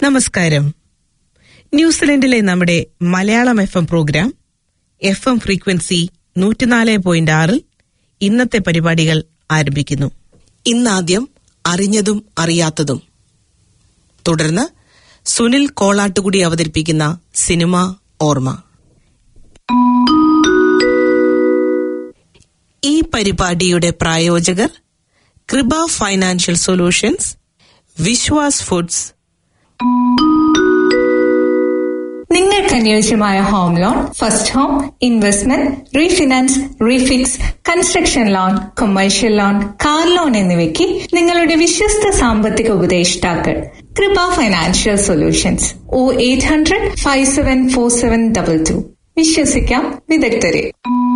നമസ്കാരം ന്യൂസിലൻഡിലെ നമ്മുടെ Malayalam F M programme F M frequency നൂറ്റിനാല് പോയിന്റ് ആറിൽ ഇന്നത്തെ പരിപാടികൾ ആരംഭിക്കുന്നു ഇന്നാദ്യം അറിഞ്ഞതും അറിയാത്തതും തുടർന്ന് സുനിൽ കോളാട്ടുകുടി അവതരിപ്പിക്കുന്ന സിനിമ ഓർമ്മ ഈ പരിപാടിയുടെ പ്രായോജകർ കൃപ ഫൈനാൻഷ്യൽ സൊല്യൂഷൻസ് വിശ്വാസ് ഫുഡ്സ് നിങ്ങൾക്ക് അനുയോജ്യമായ home loan first home investment refinance refix construction loan commercial loan car loan എന്നിവയ്ക്ക് നിങ്ങളുടെ വിശ്വസ്ത സാമ്പത്തിക ഉപദേഷ്ടാക്കൾ കൃപ financial solutions O eight hundred five seven four seven double two വിശ്വസിക്കാം വിദഗ്ധരെ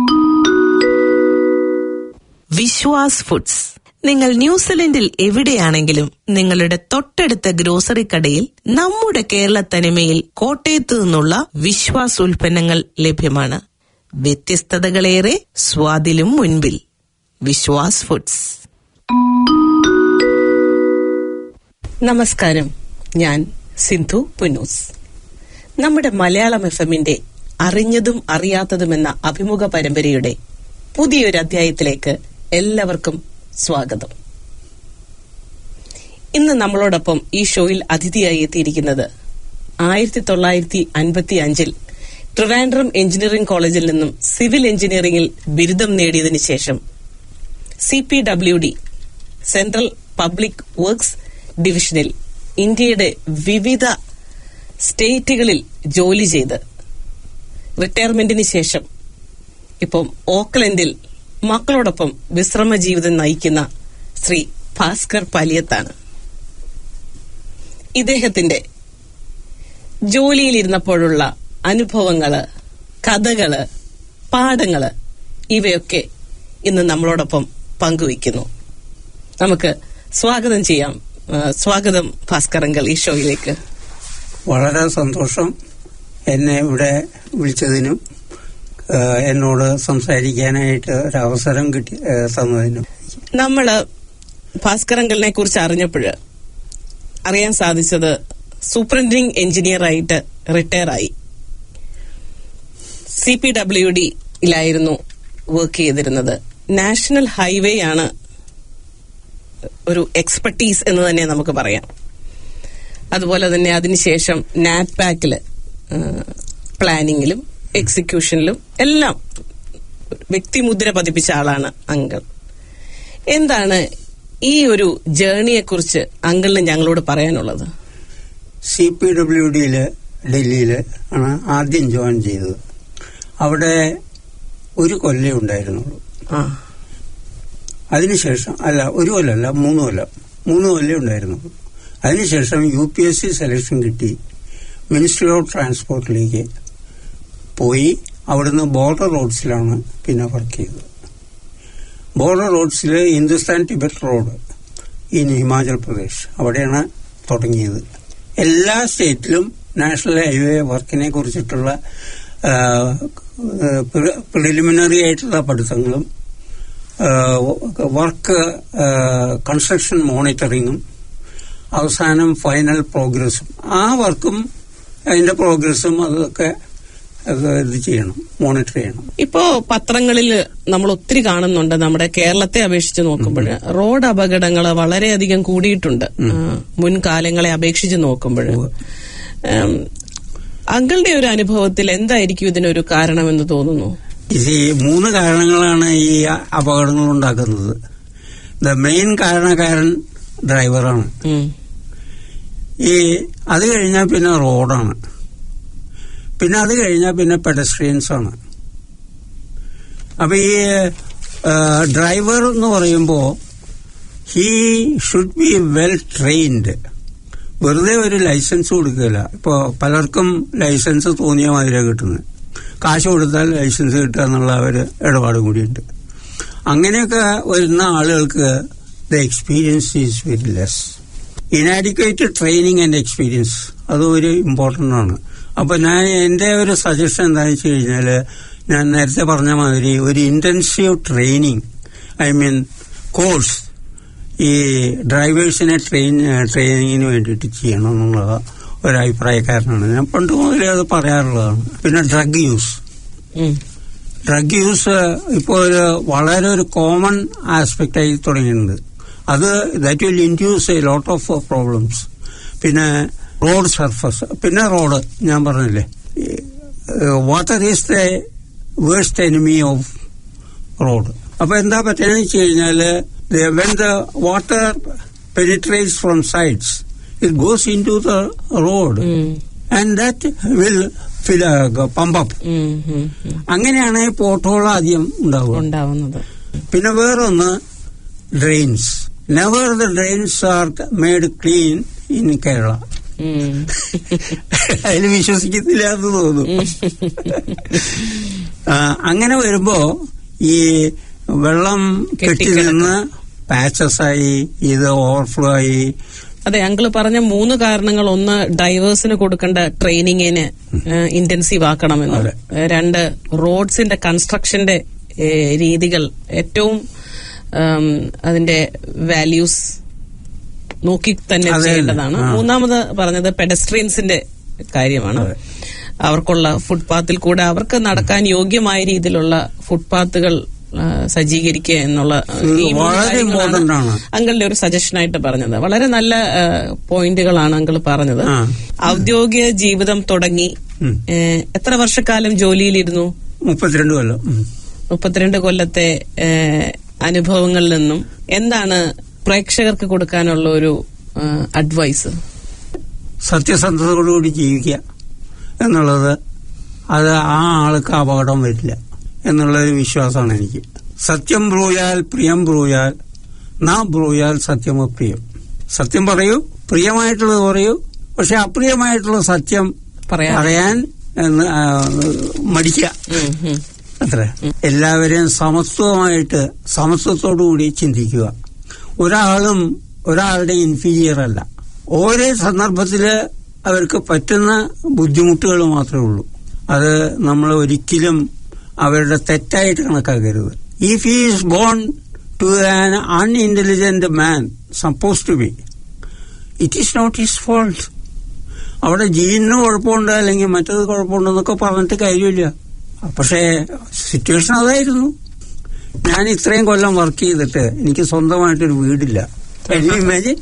വിശ്വാസ് ഫുഡ്സ് നിങ്ങൾ ന്യൂസിലൻഡിൽ എവിടെയാണെങ്കിലും നിങ്ങളുടെ തൊട്ടടുത്ത ഗ്രോസറി കടയിൽ നമ്മുടെ കേരള തനിമയിൽ കോട്ടയത്തു നിന്നുള്ള വിശ്വാസ് ഉൽപ്പന്നങ്ങൾ ലഭ്യമാണ് വ്യത്യസ്തതകളേറെ സ്വാദിലും മുൻപിൽ വിശ്വാസ് ഫുഡ്സ് നമസ്കാരം ഞാൻ സിന്ധു പുന്നൂസ് നമ്മുടെ മലയാളം എഫ് എമ്മിന്റെ അറിഞ്ഞതും അറിയാത്തതുമെന്ന അഭിമുഖ പരമ്പരയുടെ പുതിയൊരു അധ്യായത്തിലേക്ക് എല്ലാവർക്കും സ്വാഗതം ഇന്ന് നമ്മളോടൊപ്പം ഈ ഷോയിൽ അതിഥിയായി എത്തിയിരിക്കുന്നത് ആയിരത്തി തൊള്ളായിരത്തി അൻപത്തി അഞ്ചിൽ ട്രിവാൻഡ്രം എഞ്ചിനീയറിംഗ് കോളേജിൽ നിന്നും സിവിൽ എഞ്ചിനീയറിംഗിൽ ബിരുദം നേടിയതിനു ശേഷം C P W D central public works ഡിവിഷനിൽ ഇന്ത്യയുടെ വിവിധ സ്റ്റേറ്റുകളിൽ ജോലി ചെയ്ത് റിട്ടയർമെന്റിന് ശേഷം ഇപ്പം ഓക്ലൻഡിൽ മക്കളോടൊപ്പം വിശ്രമ ജീവിതം നയിക്കുന്ന ശ്രീ ഭാസ്കർ പാലിയത്താണ് ഇദ്ദേഹത്തിന്റെ ജോലിയിലിരുന്നപ്പോഴുള്ള അനുഭവങ്ങള് കഥകള് പാഠങ്ങള് ഇവയൊക്കെ ഇന്ന് നമ്മളോടൊപ്പം പങ്കുവയ്ക്കുന്നു നമുക്ക് സ്വാഗതം ചെയ്യാം ആ, സ്വാഗതം ഭാസ്കർ അങ്കൽ ഈ ഷോയിലേക്ക് വളരെ സന്തോഷം എന്നെ ഇവിടെ വിളിച്ചതിനും ഏഹ്, എന്നോട് സംസാരിക്കാനായിട്ട് ഒരു അവസരം കിട്ടി ഏഹ്, തന്നതിനും നമ്മള് ഭാസ്കർ അങ്കലിനെ കുറിച്ച് അറിഞ്ഞപ്പോൾ അറിയാൻ സാധിച്ചത് സൂപ്രണ്ടിംഗ് എഞ്ചിനീയർ ആയിട്ട് റിട്ടയർ ആയി സി പി ഡബ്ല്യു ഡിയിലായിരുന്നു വർക്ക് ചെയ്തിരുന്നത് നാഷണൽ ഹൈവേ ആണ് ഒരു എക്സ്പെർട്ടീസ് എന്ന് തന്നെ നമുക്ക് പറയാം അതുപോലെ തന്നെ അതിനുശേഷം നാറ്റ് പാക്കില് പ്ലാനിങ്ങിലും എക്സിക്യൂഷനിലും എല്ലാം വ്യക്തിമുദ്ര പതിപ്പിച്ച ആളാണ് അങ്കിൾ എന്താണ് ഈ ഒരു ജേർണിയെ കുറിച്ച് അങ്കിളിന് ഞങ്ങളോട് പറയാനുള്ളത് സി പി ഡബ്ല്യു ഡിയില് ഡൽഹിയിൽ ആണ് ആദ്യം ജോയിൻ ചെയ്തത് അവിടെ ഒരു കൊല്ലം ഉണ്ടായിരുന്നുള്ളൂ ആ അതിനുശേഷം അല്ല ഒരു കൊല്ലമല്ല മൂന്ന് കൊല്ലം മൂന്ന് കൊല്ലം ഉണ്ടായിരുന്നുള്ളൂ അതിനുശേഷം U P S C selection കിട്ടി മിനിസ്ട്രി ഓഫ് ട്രാൻസ്പോർട്ടിലേക്ക് പോയി അവിടുന്ന് ബോർഡർ റോഡ്സിലാണ് പിന്നെ വർക്ക് ചെയ്തത് ബോർഡർ റോഡ്സിൽ Hindustan Tibet road in Himachal Pradesh അവിടെയാണ് തുടങ്ങിയത് എല്ലാ സ്റ്റേറ്റിലും നാഷണൽ ഹൈവേ വർക്കിനെ കുറിച്ചിട്ടുള്ള പ്രിലിമിനറി ആയിട്ടുള്ള പഠിത്തങ്ങളും വർക്ക് കൺസ്ട്രക്ഷൻ മോണിറ്ററിങ്ങും അവസാനം ഫൈനൽ പ്രോഗ്രസും ആ വർക്കും അതിന്റെ പ്രോഗ്രസും അതൊക്കെ അത് ഇത് ചെയ്യണം മോണിറ്റർ ചെയ്യണം ഇപ്പോ പത്രങ്ങളിൽ നമ്മൾ ഒത്തിരി കാണുന്നുണ്ട് നമ്മുടെ കേരളത്തെ അപേക്ഷിച്ച് നോക്കുമ്പോൾ റോഡ് അപകടങ്ങൾ വളരെയധികം കൂടിയിട്ടുണ്ട് ആ, മുൻകാലങ്ങളെ അപേക്ഷിച്ച് നോക്കുമ്പോൾ അങ്കിളുടെ ഒരു അനുഭവത്തിൽ എന്തായിരിക്കും ഇതിനൊരു കാരണമെന്ന് തോന്നുന്നു ഇത് ഈ മൂന്ന് കാരണങ്ങളാണ് ഈ അപകടങ്ങൾ ഉണ്ടാക്കുന്നത് ദ മെയിൻ കാരണക്കാരൻ ഡ്രൈവറാണ് ഉം. ഈ അത് കഴിഞ്ഞാൽ പിന്നെ റോഡാണ് പിന്നെ അത് കഴിഞ്ഞാൽ പിന്നെ പെഡസ്ട്രിയൻസ് ആണ് അപ്പൊ ഈ ഡ്രൈവർ എന്ന് പറയുമ്പോൾ he should be well trained വെറുതെ ഒരു ലൈസൻസ് കൊടുക്കില്ല ഇപ്പോൾ പലർക്കും ലൈസൻസ് തോന്നിയ മാതിരിയാണ് കിട്ടുന്നത് കാശ് കൊടുത്താൽ ലൈസൻസ് കിട്ടുക എന്നുള്ള ഒരു ഇടപാട് കൂടിയുണ്ട് അങ്ങനെയൊക്കെ വരുന്ന ആളുകൾക്ക് the experience is very less inadequate training and experience അത് ഒരു ഇമ്പോർട്ടൻ്റ് ആണ് അപ്പൊ ഞാൻ എന്റെ ഒരു സജഷൻ എന്താണെന്ന് വെച്ച് കഴിഞ്ഞാല് ഞാൻ നേരത്തെ പറഞ്ഞ മാതിരി ഒരു intensive training I mean course ഈ ഡ്രൈവേഴ്സിനെ ട്രെയിൻ ട്രെയിനിങ്ങിന് വേണ്ടിയിട്ട് ചെയ്യണം എന്നുള്ള ഒരു അഭിപ്രായക്കാരനാണ് ഞാൻ പണ്ട് മുതലേ അത് പറയാറുള്ളതാണ് പിന്നെ ഡ്രഗ് യൂസ് ഉം. ഉം, ഉം, ഉം. അങ്ങനെയാണ് പോട്ടോൾ ആദ്യം ഉണ്ടാവുക ഉണ്ടാവുന്നത് പിന്നെ വേറൊന്ന് drains never the drains are made clean in Kerala hmm. അതിൽ വിശ്വസിക്കത്തില്ല എന്ന് തോന്നുന്നു ആ, അങ്ങനെ വരുമ്പോ ഈ വെള്ളം കെട്ടി നിന്ന് പാച്ചസ് ആയി ഇത് ഓവർഫ്ലോ ആയി അതെ അങ്കിള് പറഞ്ഞ മൂന്ന് കാരണങ്ങൾ ഒന്ന് ഡ്രൈവേഴ്സിന് കൊടുക്കേണ്ട ട്രെയിനിങ്ങിന് ഇന്റൻസീവ് ആക്കണമെന്ന് അതെ. ഏഹ് രണ്ട് റോഡ്സിന്റെ കൺസ്ട്രക്ഷന്റെ ഏഹ് രീതികൾ ഏറ്റവും ഉം, അതിന്റെ വാല്യൂസ് നോക്കി തന്നെ അതെ, ചെയ്യേണ്ടതാണ് ആ. മൂന്നാമത് പറഞ്ഞത് പെഡസ്ട്രിയൻസിന്റെ കാര്യമാണ് അതെ. അവർക്കുള്ള ഫുട്പാത്തിൽ കൂടെ അവർക്ക് നടക്കാൻ യോഗ്യമായ രീതിയിലുള്ള ഫുട്പാത്തുകൾ ആ, സജ്ജീകരിക്കുക എന്നുള്ള ഈ മൂന്ന് വളരെ കാര്യങ്ങളാണ് important ആണ്. അങ്കിളിന്റെ ഒരു സജഷനായിട്ട് പറഞ്ഞത് വളരെ നല്ല ആ, പോയിന്റുകളാണ് അങ്കിൾ പറഞ്ഞത് ആ. ഔദ്യോഗിക ജീവിതം തുടങ്ങി ഉം. ഏ, എത്ര വർഷക്കാലം ജോലിയിലിരുന്നു മുപ്പത്തിരണ്ട് കൊല്ലം ഉം. മുപ്പത്തിരണ്ട് കൊല്ലത്തെ ഏ, അനുഭവങ്ങളിൽ നിന്നും എന്താണ് പ്രേക്ഷകർക്ക് കൊടുക്കാനുള്ള ഒരു ആ, അഡ്വൈസ് സത്യസന്ധതയോടുകൂടി ജീവിക്കുക എന്നുള്ളത് അത് ആ ആൾക്ക് അപകടം വരില്ല എന്നുള്ളൊരു വിശ്വാസമാണ് എനിക്ക് സത്യം ബ്രൂയാൽ പ്രിയം ബ്രൂയാൽ നാ ബ്രൂയാൽ സത്യമോ പ്രിയം സത്യം പറയൂ പ്രിയമായിട്ടുള്ളത് പറയൂ പക്ഷെ അപ്രിയമായിട്ടുള്ള സത്യം പറയാൻ. പറയാൻ എന്ന്, ആ, മടിക്കുക ഉം, ഉം. അത്ര എല്ലാവരെയും സമത്വമായിട്ട് സമത്വത്തോടുകൂടി ചിന്തിക്കുക ഒരാളും ഒരാളുടെ ഇൻഫീരിയർ അല്ല ഓരോ സന്ദർഭത്തില് അവർക്ക് പറ്റുന്ന ബുദ്ധിമുട്ടുകൾ മാത്രമേ ഉള്ളൂ അത് നമ്മൾ ഒരിക്കലും അവരുടെ തെറ്റായിട്ട് കണക്കാക്കരുത് if he is born to an unintelligent man suppose to be it is not his fault അവിടെ ജീനിന് കുഴപ്പമുണ്ട് അല്ലെങ്കിൽ മറ്റത് കുഴപ്പമുണ്ടെന്നൊക്കെ പറഞ്ഞിട്ട് കാര്യമില്ല പക്ഷേ സിറ്റുവേഷൻ അതായിരുന്നു ഞാൻ ഇത്രയും കൊല്ലം വർക്ക് ചെയ്തിട്ട് എനിക്ക് സ്വന്തമായിട്ടൊരു വീടില്ല ഇമാജിൻ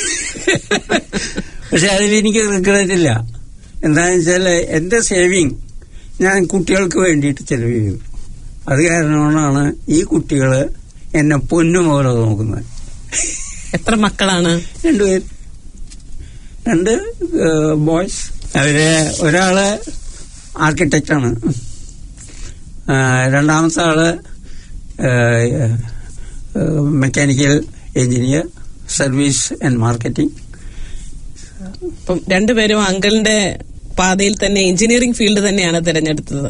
പക്ഷെ അതിൽ എനിക്ക് റിഗ്രറ്റ് ഇല്ല എന്താണെന്ന് വെച്ചാൽ എന്റെ സേവിങ് ഞാൻ കുട്ടികൾക്ക് വേണ്ടിയിട്ട് ചെലവ് ചെയ്തു അത് കാരണമാണ് ഈ കുട്ടികൾ എന്നെ പൊന്നുപോലെ നോക്കുന്നത് എത്ര മക്കളാണ് രണ്ടുപേർ രണ്ട് ബോയ്സ് അവര് ഒരാള് ആർക്കിടെക്റ്റാണ് രണ്ടാമത്തെ ആള് mechanical engineer service and marketing ഇപ്പം രണ്ടുപേരും അങ്കിളിന്റെ പാതയിൽ തന്നെ എഞ്ചിനീയറിംഗ് ഫീൽഡ് തന്നെയാണ് തിരഞ്ഞെടുത്തത്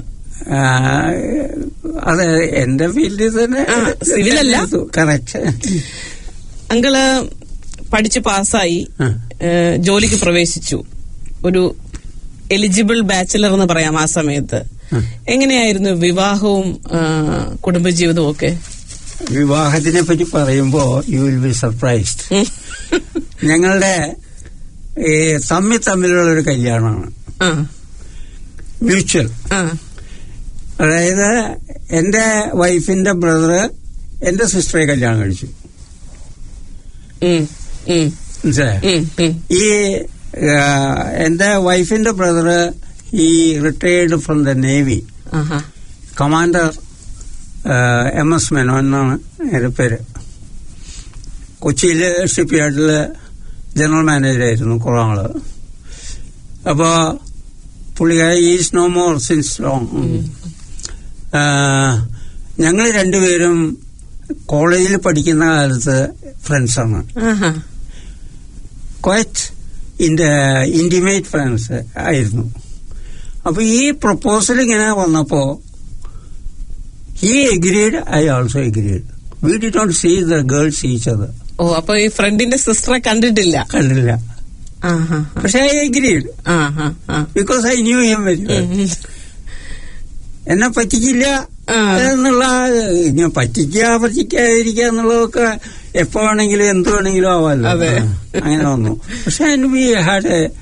അതെ എന്റെ ഫീൽഡിൽ തന്നെ ആ, civil അല്ല? കറക്റ്റ് അങ്കിള് പഠിച്ച് പാസ്സായി ആ. ഏഹ്, ജോലിക്ക് പ്രവേശിച്ചു ഒരു എലിജിബിൾ ബാച്ചിലർ എന്ന് പറയാം ആ സമയത്ത് ആ. എങ്ങനെയായിരുന്നു വിവാഹവും ആ, കുടുംബജീവിതവും ഒക്കെ വിവാഹത്തിനെ പറ്റി പറയുമ്പോ യു വിൽ ബി സർപ്രൈസ്ഡ് ഉം. ഞങ്ങളുടെ ഈ തമ്മിൽ തമ്മിലുള്ള ഒരു കല്യാണമാണ് ആ, മ്യൂച്വൽ ആ, അതായത് എന്റെ വൈഫിന്റെ ബ്രദർ എന്റെ സിസ്റ്ററെ കല്യാണം കഴിച്ചു ഉം, ഉം, മനസ്സിലായോ ഉം, ഉം. ഈ ആ, എന്റെ വൈഫിന്റെ ബ്രദർ ഈ റിട്ടയേർഡ് ഫ്രം ദ നേവി ആഹാ. കമാൻഡർ എം എസ് മേനോൻ എന്നാണ് എന്റെ പേര് കൊച്ചിയിലെ ഷിപ്പ് യാർഡില് ജനറൽ മാനേജറായിരുന്നു കുറെ നാള് അപ്പോ പുള്ളിക്കാരി is no more since long ഞങ്ങൾ രണ്ടുപേരും കോളേജിൽ പഠിക്കുന്ന കാലത്ത് ഫ്രണ്ട്സാണ് ആഹാ. ക്വറ്റ് ഇന്റിമേറ്റ് ഫ്രണ്ട്സ് ആയിരുന്നു അപ്പൊ ഈ പ്രപ്പോസൽ ഇങ്ങനെ വന്നപ്പോ he agreed I also agreed we did not see the girls each അത് ഓ അപ്പൊ ഈ ഫ്രണ്ടിന്റെ സിസ്റ്ററെ കണ്ടിട്ടില്ല കണ്ടില്ല ആഹാ, പക്ഷെ ഐ എഗ്രീഡ് ആഹാ, ആ. Because I knew him very hmm, hmm. എന്നെ പറ്റിക്കില്ല ആ. എന്നുള്ള ഞാൻ പറ്റിക്കുക പറ്റിക്കാതിരിക്കുക എന്നുള്ളതൊക്കെ എപ്പോ വേണമെങ്കിലും എന്ത് വേണമെങ്കിലും ആവാമല്ലോ അതെ. ആ, അങ്ങനെ വന്നു പക്ഷെ we had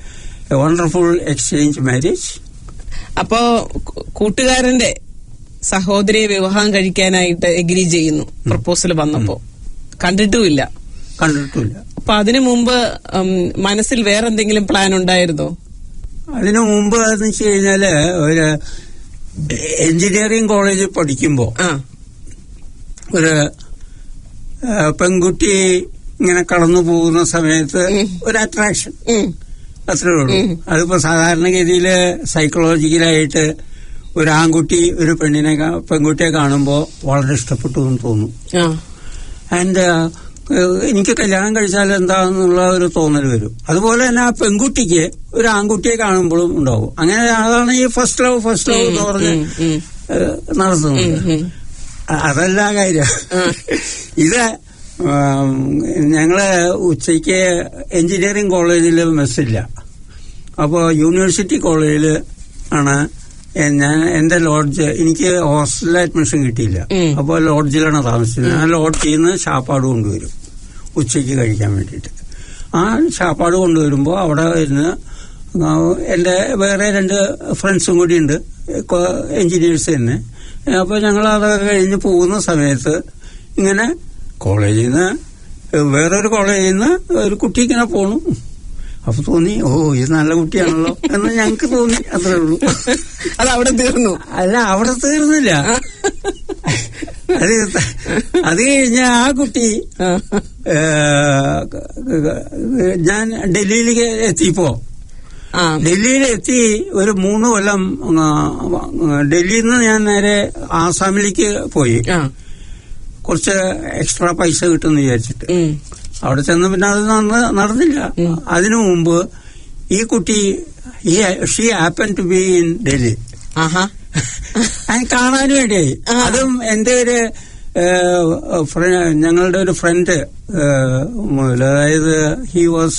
a wonderful exchange marriage അപ്പോ കൂ- കൂട്ടുകാരന്റെ സഹോദരിയെ വിവാഹം കഴിക്കാനായിട്ട് എഗ്രി ചെയ്യുന്നു പ്രപ്പോസൽ വന്നപ്പോ കണ്ടിട്ടുമില്ല കണ്ടിട്ടില്ല അപ്പൊ അതിനു മുമ്പ് ഉം, മനസ്സിൽ വേറെ എന്തെങ്കിലും പ്ലാൻ ഉണ്ടായിരുന്നോ അതിനു മുമ്പ് എന്ന് വെച്ച് കഴിഞ്ഞാല് ഒരു എഞ്ചിനീയറിംഗ് കോളേജിൽ പഠിക്കുമ്പോ ആ ഒരു ആ, പെൺകുട്ടി ഇങ്ങനെ കടന്നു പോകുന്ന സമയത്ത് ഉം. ഒരു അട്രാക്ഷൻ ഉം, അത്രേ ഉള്ളൂ ഉം. അതിപ്പോ സാധാരണഗതിയിൽ സൈക്കോളജിക്കലായിട്ട് ഒരു ആൺകുട്ടി ഒരു പെണ്ണിനെ കാ- പെൺകുട്ടിയെ കാണുമ്പോൾ വളരെ ഇഷ്ടപ്പെട്ടു എന്ന് തോന്നും ആ ആൻഡ് എനിക്ക് കല്യാണം കഴിച്ചാൽ എന്താന്നുള്ള ഒരു തോന്നൽ വരും അതുപോലെ തന്നെ ആ പെൺകുട്ടിക്ക് ഒരു ആൺകുട്ടിയെ കാണുമ്പോഴും ഉണ്ടാവും അങ്ങനെ അതാണ് ഈ ഫസ്റ്റ് ലവ് ഫസ്റ്റ് ലവ് എന്ന് പറഞ്ഞ് ഉം, ഉം, ഏഹ്, നടത്തുന്നത് ഉം, ഉം. അ- അതല്ല കാര്യം ആ. ഇത് ആം, ഞങ്ങള് ഉച്ചയ്ക്ക് എഞ്ചിനീയറിംഗ് കോളേജിൽ മെസ്സില്ല അപ്പോൾ യൂണിവേഴ്സിറ്റി കോളേജിൽ ആണ് എ- ഞാൻ എന്റെ ലോഡ്ജ് എനിക്ക് ഹോസ്റ്റലിൽ അഡ്മിഷൻ കിട്ടിയില്ല ഉം. അപ്പോൾ ലോഡ്ജിലാണ് താമസിച്ചത് ഞാൻ ലോഡ്ജിൽ നിന്ന് ശാപ്പാട് കൊണ്ടുവരും ഉച്ചയ്ക്ക് കഴിക്കാൻ വേണ്ടിയിട്ട് ആ ശാപ്പാട് കൊണ്ടുവരുമ്പോൾ അവിടെ ഇരുന്ന് ആ, എന്റെ വേറെ രണ്ട് ഫ്രണ്ട്സും കൂടി ഉണ്ട് എഞ്ചിനീയേഴ്സ് തന്നെ അപ്പോൾ ഞങ്ങൾ അതൊക്കെ കഴിഞ്ഞ് പോകുന്ന സമയത്ത് ഇങ്ങനെ കോളേജിൽ നിന്ന് വേറൊരു കോളേജിൽ നിന്ന് ഒരു കുട്ടി ഇങ്ങനെ പോണു അപ്പൊ തോന്നി ഓ ഇത് നല്ല കുട്ടിയാണല്ലോ എന്ന് ഞങ്ങൾക്ക് തോന്നി അത്രേ ഉള്ളൂ അത് അവിടെ തീർന്നു അല്ല അവിടെ തീർന്നില്ല അത് അത് കഴിഞ്ഞ ആ കുട്ടി ആ, ഏ, ഞാൻ ഡൽഹിയിലേക്ക് എത്തിയപ്പോ ആ ഡൽഹിയിൽ എത്തി ഒരു മൂന്ന് കൊല്ലം ആ, ഡൽഹിയിൽ നിന്ന് ഞാൻ നേരെ ആസാമിലേക്ക് പോയി ആ കുറച്ച് എക്സ്ട്രാ പൈസ കിട്ടുമെന്ന് വിചാരിച്ചിട്ട് ഉം, അവിടെ ചെന്ന് പിന്നെ അത് നടന്ന- നടന്നില്ല അതിനു മുമ്പ് ഈ കുട്ടി she happen to be in Delhi ആഹാ അത് കാണാൻ വേണ്ടിയായി ആ. അതും എന്റെ ഒരു ഏഹ്, ഫ്ര- ഞങ്ങളുടെ ഒരു ഫ്രണ്ട് അതായത് he was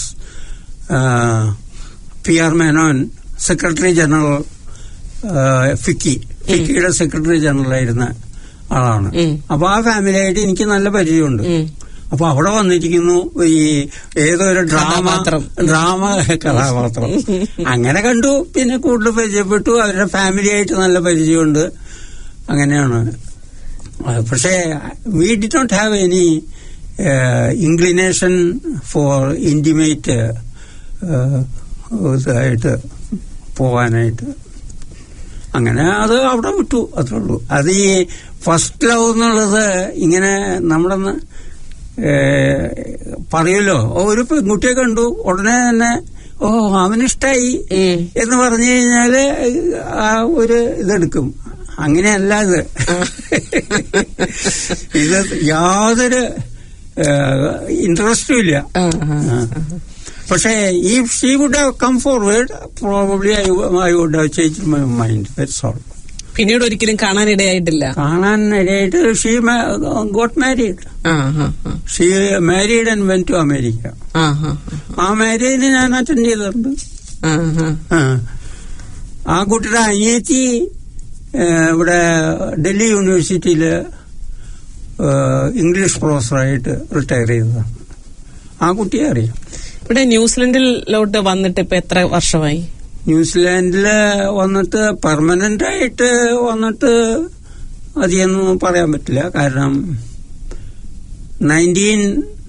P R Menon secretary general FICCI ഫിക്കിയുടെ സെക്രട്ടറി ജനറൽ ആയിരുന്ന ആളാണ് ഉം. അപ്പൊ ആ ഫാമിലിയായിട്ട് എനിക്ക് നല്ല പരിചയമുണ്ട് ഉം. അപ്പൊ അവിടെ വന്നിരിക്കുന്നു ഈ ഏതോ ഒരു ഡ്രാമ കഥാപാത്രം. ഡ്രാമ കഥാപാത്രം അങ്ങനെ കണ്ടു പിന്നെ കൂടുതൽ പരിചയപ്പെട്ടു അവരുടെ ഫാമിലി ആയിട്ട് നല്ല പരിചയമുണ്ട് അങ്ങനെയാണ് ആ, പക്ഷേ we did not have any inclination for intimate ഇതായിട്ട് പോവാനായിട്ട് അങ്ങനെ അത് അവിടെ വിട്ടു അത്രേ ഉള്ളൂ അത് ഈ ഫസ്റ്റ് ലവ് എന്നുള്ളത് ഇങ്ങനെ നമ്മുടെ ന- ഏ, പറയുമല്ലോ ഓ, ഒരു പെൺകുട്ടിയെ കണ്ടു ഉടനെ തന്നെ ഓ അവനിഷ്ടായി ഉം. എന്ന് പറഞ്ഞു കഴിഞ്ഞാല് ആ ഒരു ഇതെടുക്കും അങ്ങനെയല്ല ഇത് ഇത് യാതൊരു ഇൻട്രസ്റ്റും ഇല്ല ആ, ആ. ആ. പക്ഷേ ഈ she would have come forward probably I would have change my mind that's all പിന്നീട് ഒരിക്കലും കാണാനിടയായിട്ടില്ല കാണാൻ ഇടയായിട്ട് ഷീ ഗോട്ട് മാരീഡ് ആ ആ ആ. She married and went to America ആ ആ ആ മാരേജിന് ഞാൻ അറ്റൻഡ് ചെയ്തിട്ടുണ്ട് ആ ആ ആ. ആ കുട്ടിയുടെ അനിയത്തി ഏ, ഇവിടെ ഡൽഹി യൂണിവേഴ്സിറ്റിയിൽ ഇംഗ്ലീഷ് പ്രൊഫസറായിട്ട് റിട്ടയർ ചെയ്തതാണ് ആ കുട്ടിയെ അറിയാം ഇവിടെ ന്യൂസിലൻഡിലോട്ട് വന്നിട്ട് ഇപ്പൊ എത്ര വർഷമായി ന്യൂസിലാൻഡില് വന്നിട്ട് പെർമനന്റ് ആയിട്ട് വന്നിട്ട് അധികമൊന്നും പറയാൻ പറ്റില്ല കാരണം നയൻറ്റീൻ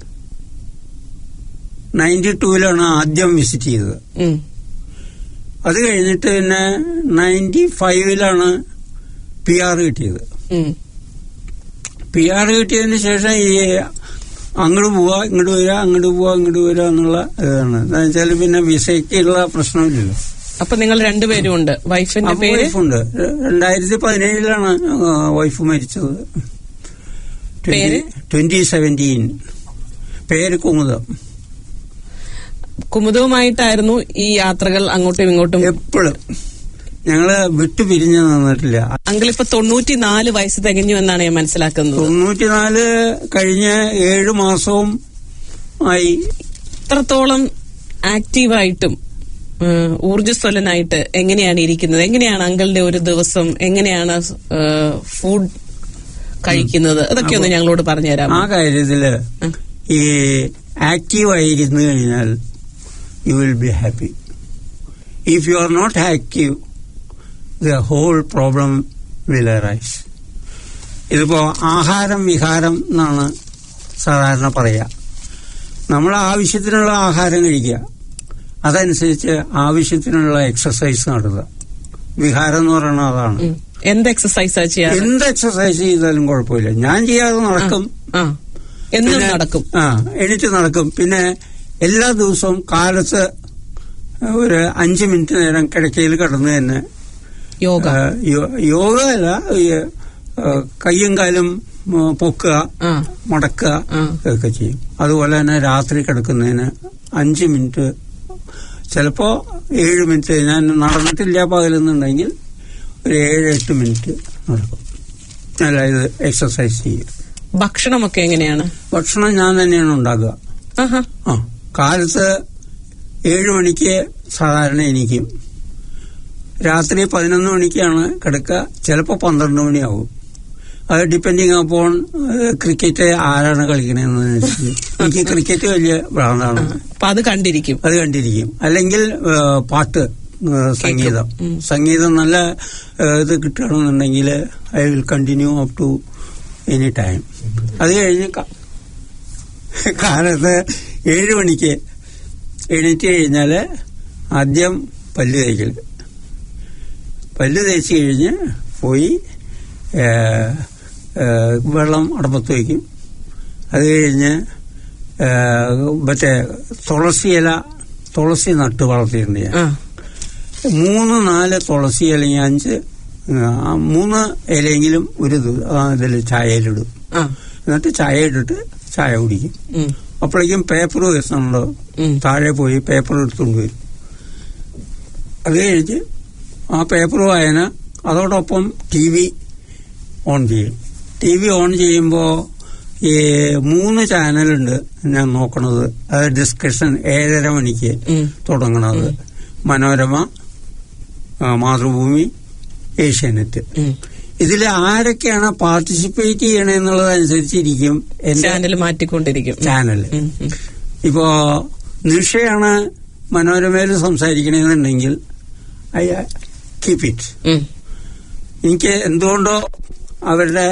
നയൻറ്റി ടൂവിലാണ് ആദ്യം വിസിറ്റ് ചെയ്തത് ഉം. അത് കഴിഞ്ഞിട്ട് പിന്നെ നയൻറ്റി ഫൈവിലാണ് പി ആർ കിട്ടിയത് ഉം. പി ആർ കിട്ടിയതിന് ശേഷം ഈ അങ്ങോട്ട് പോവാ ഇങ്ങോട്ട് വരിക അങ്ങോട്ട് പോവാ ഇങ്ങോട്ട് വരിക എന്നുള്ള ഇതാണ് എന്താ വെച്ചാൽ പിന്നെ വിസയ്ക്കുള്ള പ്രശ്നമില്ലല്ലോ അപ്പൊ നിങ്ങൾ രണ്ടുപേരും ഉണ്ട് വൈഫിന്റെ അപ്പൊ പേര് വൈഫുണ്ട് രണ്ടായിരത്തി പതിനേഴിലാണ് വൈഫ് മരിച്ചത് പേര്? ട്വന്റി സെവൻറ്റീൻ പേര് കുമുദം കുമുദവുമായിട്ടായിരുന്നു ഈ യാത്രകൾ അങ്ങോട്ടും ഇങ്ങോട്ടും എപ്പോഴും ഞങ്ങള് വിട്ടുപിരിഞ്ഞു നിന്നിട്ടില്ല അങ്കിൾ ഇപ്പൊ തൊണ്ണൂറ്റിനാല് വയസ്സ് തികഞ്ഞു എന്നാണ് ഞാൻ മനസ്സിലാക്കുന്നത് തൊണ്ണൂറ്റിനാല് കഴിഞ്ഞ ഏഴു മാസവും ആയി ഇത്രത്തോളം ആക്റ്റീവായിട്ടും ഏഹ്, ഊർജ്ജസ്വലനായിട്ട് എങ്ങനെയാണ് ഇരിക്കുന്നത് എങ്ങനെയാണ് അങ്കിളിന്റെ ഒരു ദിവസം എങ്ങനെയാണ് ഏഹ്, ഫുഡ് കഴിക്കുന്നത് അതൊക്കെ ഒന്ന് ഞങ്ങളോട് പറഞ്ഞുതരാം ആ കാര്യത്തില് ഉം. ഈ ആക്റ്റീവ് ആയിരുന്നു കഴിഞ്ഞാൽ you will be happy if you are not active, the whole problem will arise. ഇതിപ്പോ ആഹാരം വിഹാരം എന്നാണ് സാധാരണ പറയുക നമ്മൾ ആവശ്യത്തിനുള്ള ആഹാരം കഴിക്കുക അതനുസരിച്ച് ആവശ്യത്തിനുള്ള എക്സസൈസ് നടത്തുക വിഹാരം എന്ന് പറയുന്നത് അതാണ് ഉം. എന്ത് എക്സസൈസാ ചെയ്യാറ് എന്ത് എക്സസൈസ് ചെയ്താലും കുഴപ്പമില്ല ഞാൻ ചെയ്യാതെ നടക്കും ആ എന്നും പിന്നെ- നടക്കും ആ എണീറ്റ് നടക്കും പിന്നെ എല്ലാ ദിവസവും കാലത്ത് ഒരു അഞ്ച് മിനിറ്റ് നേരം കിടക്കയിൽ കിടന്ന് തന്നെ യോഗ ആ, യോ- യോഗ അല്ല ഈ, ആ, കയ്യും കാലും ഉം, പൊക്കുക ആ മടക്കുക ആ. ഒക്കെ ചെയ്യും അതുപോലെ തന്നെ രാത്രി കിടക്കുന്നതിന് അഞ്ച് മിനിറ്റ് ചിലപ്പോ ഏഴ് മിനിറ്റ് ഞാൻ നടന്നിട്ടില്ല പകലെന്നുണ്ടെങ്കിൽ ഒരു ഏഴ് എട്ട് മിനിറ്റ് നടക്കും അതായത് എക്സസൈസ് ചെയ്യും ഭക്ഷണമൊക്കെ എങ്ങനെയാണ് ഭക്ഷണം ഞാൻ തന്നെയാണ് ഉണ്ടാക്കുക ആഹാ ആ കാലത്ത് ഏഴ് മണിക്ക് സാധാരണ എണീക്കും രാത്രി പതിനൊന്ന് മണിക്കാണ് കിടക്കുക ചിലപ്പോൾ പന്ത്രണ്ട് മണിയാവും അത് ഡിപ്പെൻഡിങ് അപ്പോൺ ക്രിക്കറ്റ് ആരാണ് കളിക്കണതെന്ന് എനിക്ക് ക്രിക്കറ്റ് വലിയ ഭ്രാന്താണ് അപ്പൊ അത് കണ്ടിരിക്കും അത് കണ്ടിരിക്കും അല്ലെങ്കിൽ ഏ, പാട്ട് ഏ, സംഗീതം ഉം. സംഗീതം നല്ല ഏ, ഇത് കിട്ടണമെന്നുണ്ടെങ്കിൽ I will continue up to any time അത് കഴിഞ്ഞ് ക- കാലത്ത് ഏഴ് മണിക്ക് എണീറ്റ് കഴിഞ്ഞാൽ ആദ്യം പല്ല് തേക്കൽ പല്ല് തേച്ച് കഴിഞ്ഞ് പോയി ഏ, ഏ, വെള്ളം അടപ്പത്ത് വയ്ക്കും അത് കഴിഞ്ഞ് ഏ, മറ്റേ തുളസി ഇല തുളസി നട്ട് വളർത്തിയിട്ടുണ്ട് ഞാൻ ആ മൂന്ന് നാല് തുളസി അല്ലെങ്കിൽ അഞ്ച് ആ, മൂന്ന് ഇലയെങ്കിലും ഒരു ഇതിൽ ചായയിലിടും ആ എന്നിട്ട് ചായ ഇട്ടിട്ട് ചായ കുടിക്കും ഉം, അപ്പോഴേക്കും പേപ്പർ വെച്ചുണ്ടോ ഉം. താഴെ പോയി പേപ്പർ എടുത്തുകൊണ്ട് വരും അത് കഴിഞ്ഞ് ആ പേപ്പർ വായന അതോടൊപ്പം ടി വി ഓൺ ചെയ്യും ടി വി ഓൺ ചെയ്യുമ്പോൾ ഈ മൂന്ന് ചാനലുണ്ട് ഞാൻ നോക്കണത് അത് ഡിസ്കഷൻ ഏഴര മണിക്ക് ഉം. തുടങ്ങണത് മനോരമ ആ, മാതൃഭൂമി ഏഷ്യാനെറ്റ് ഉം. ഇതിൽ ആരൊക്കെയാണ് പാർട്ടിസിപ്പേറ്റ് ചെയ്യണമെന്നുള്ളതനുസരിച്ചിരിക്കും എന്റെ ചാനൽ മാറ്റിക്കൊണ്ടിരിക്കും ഉം. ചാനല് ഉം, ഉം. ഇപ്പോ നിഷയാണ് മനോരമയിൽ സംസാരിക്കണമെന്നുണ്ടെങ്കിൽ ഐ കീപ് ഇറ്റ് ഉം. എനിക്ക് എന്തുകൊണ്ടോ അവരുടെ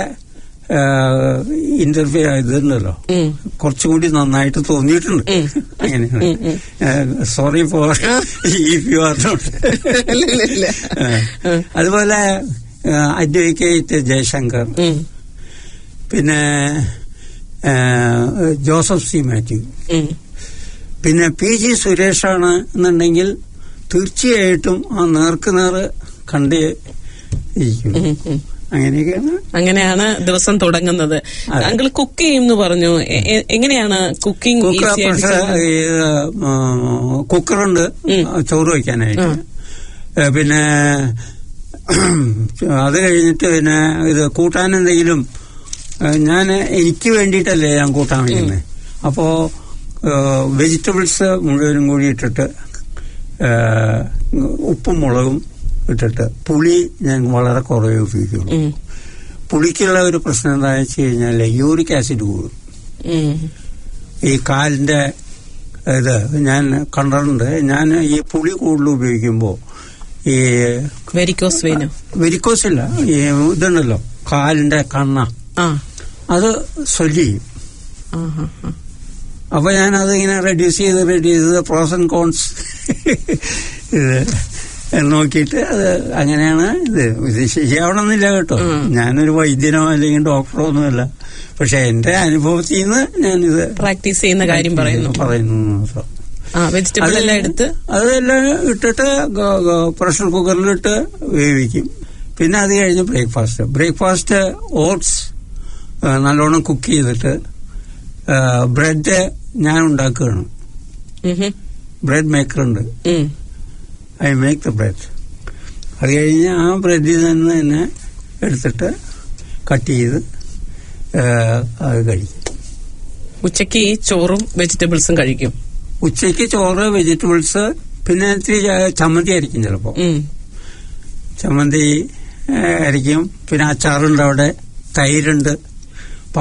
ഇന്റർവ്യൂ ഇതുണ്ടല്ലോ ഉം. കുറച്ചും കൂടി നന്നായിട്ട് തോന്നിയിട്ടുണ്ട് ഉം. അങ്ങനെയാണ് ഉം, ഉം. Sorry for if you are not ഇല്ല, ഇല്ല, ഇല്ല. ഉം. അതുപോലെ അഡ്വക്കേറ്റ് ജയശങ്കർ ഉം. പിന്നെ ആ, ജോസഫ് സി മാത്യു ഉം. പിന്നെ പി ജി സുരേഷാണ് എന്നുണ്ടെങ്കിൽ തീർച്ചയായിട്ടും ആ നേർക്ക് നേർ കണ്ടേ ഇരിക്കും ഉം, ഉം. അങ്ങനെയൊക്കെയാണ് അങ്ങനെയാണ് ദിവസം തുടങ്ങുന്നത് അതെ. അങ്കിൾ കുക്ക് ചെയ്യും എന്ന് പറഞ്ഞു എ- എ- എങ്ങനെയാണ് കുക്കിംഗ് കുക്കർ ഈസി ആയിട്ട് പക്ഷേ ചെയ്യുന്നത്? ഈ, ആ, കുക്കറുണ്ട് ഉം. ചോറ് വയ്ക്കാനായിട്ട് ഉം. ഏ, പിന്നെ അത് കഴിഞ്ഞിട്ട് പിന്നെ ഇത് കൂട്ടാൻ എന്തെങ്കിലും ഞാൻ എനിക്ക് വേണ്ടിയിട്ടല്ലേ ഞാൻ കൂട്ടാൻ വയ്ക്കുന്നത് അപ്പോ വെജിറ്റബിൾസ് മുഴുവനും കൂടി ഇട്ടിട്ട് ഏ, ഉപ്പും മുളകും ഇട്ടിട്ട് പുളി ഞാൻ വളരെ കുറവേ ഉപയോഗിക്കുള്ളൂ ഉം. പുളിക്കുള്ള ഒരു പ്രശ്നം എന്താണെന്ന് വെച്ച് കഴിഞ്ഞാൽ യൂറിക് ആസിഡ് കൂടും ഉം. ഈ കാലിന്റെ ഇത് ഞാൻ കണ്ടിട്ടുണ്ട് ഞാൻ ഈ പുളി കൂടുതൽ ഉപയോഗിക്കുമ്പോൾ ഈ വെരിക്കോസ് വെയിനോ വെരിക്കോസ് ഇല്ല ഈ ഇതുണ്ടല്ലോ കാലിന്റെ കണ്ണ ആ അത് സ്വെല്ല് ചെയ്യും ആ, ആ, ആ. അപ്പൊ ഞാൻ അത് ഇങ്ങനെ റെഡ്യൂസ് ചെയ്ത് റെഡ്യൂസ് ചെയ്ത് പ്രോസ് ആൻഡ് കോൺസ് ഇത് നോക്കിയിട്ട് അത് അങ്ങനെയാണ് ഇത് ഇത് ശരിയാവണമെന്നില്ല കേട്ടോ ഉം. ഞാനൊരു വൈദ്യനോ അല്ലെങ്കിൽ ഡോക്ടറോ ഒന്നുമല്ല പക്ഷെ എന്റെ അനുഭവത്തിൽ നിന്ന് ഞാനിത് പ്രാക്ടീസ് ചെയ്യുന്ന കാര്യം പറയുന്നു പറയുന്നു മാത്രം ആ വെജിറ്റബിൾ എല്ലാം എടുത്ത് അതെല്ലാം ഇട്ടിട്ട് ഗ- ഗ- പ്രഷർ കുക്കറിലിട്ട് വേവിക്കും പിന്നെ അത് കഴിഞ്ഞ് ബ്രേക്ക്ഫാസ്റ്റ് ബ്രേക്ക്ഫാസ്റ്റ് ഓട്സ് നല്ലോണം കുക്ക് ചെയ്തിട്ട് ബ്രെഡ് ഞാൻ ഉണ്ടാക്കുകയാണ് ഉം, ഉം. ബ്രെഡ് മേക്കർ ഉണ്ട് ഉം. ഐ മേക്ക് ദ ബ്രെഡ് അത് കഴിഞ്ഞ് ആ ബ്രെഡിൽ നിന്ന് തന്നെ എടുത്തിട്ട് കട്ട് ചെയ്ത് ആ, അത് കഴിക്കും ഉച്ചക്ക് ഈ ചോറും വെജിറ്റബിൾസും കഴിക്കും ഉച്ചയ്ക്ക് ചോറ് വെജിറ്റബിൾസ് പിന്നെ ഇത്തിരി ച- ചമ്മന്തി ആയിരിക്കും ചിലപ്പോൾ ഉം. ചമ്മന്തി ഏ, ആയിരിക്കും പിന്നെ അച്ചാറുണ്ട് അവിടെ തൈരുണ്ട്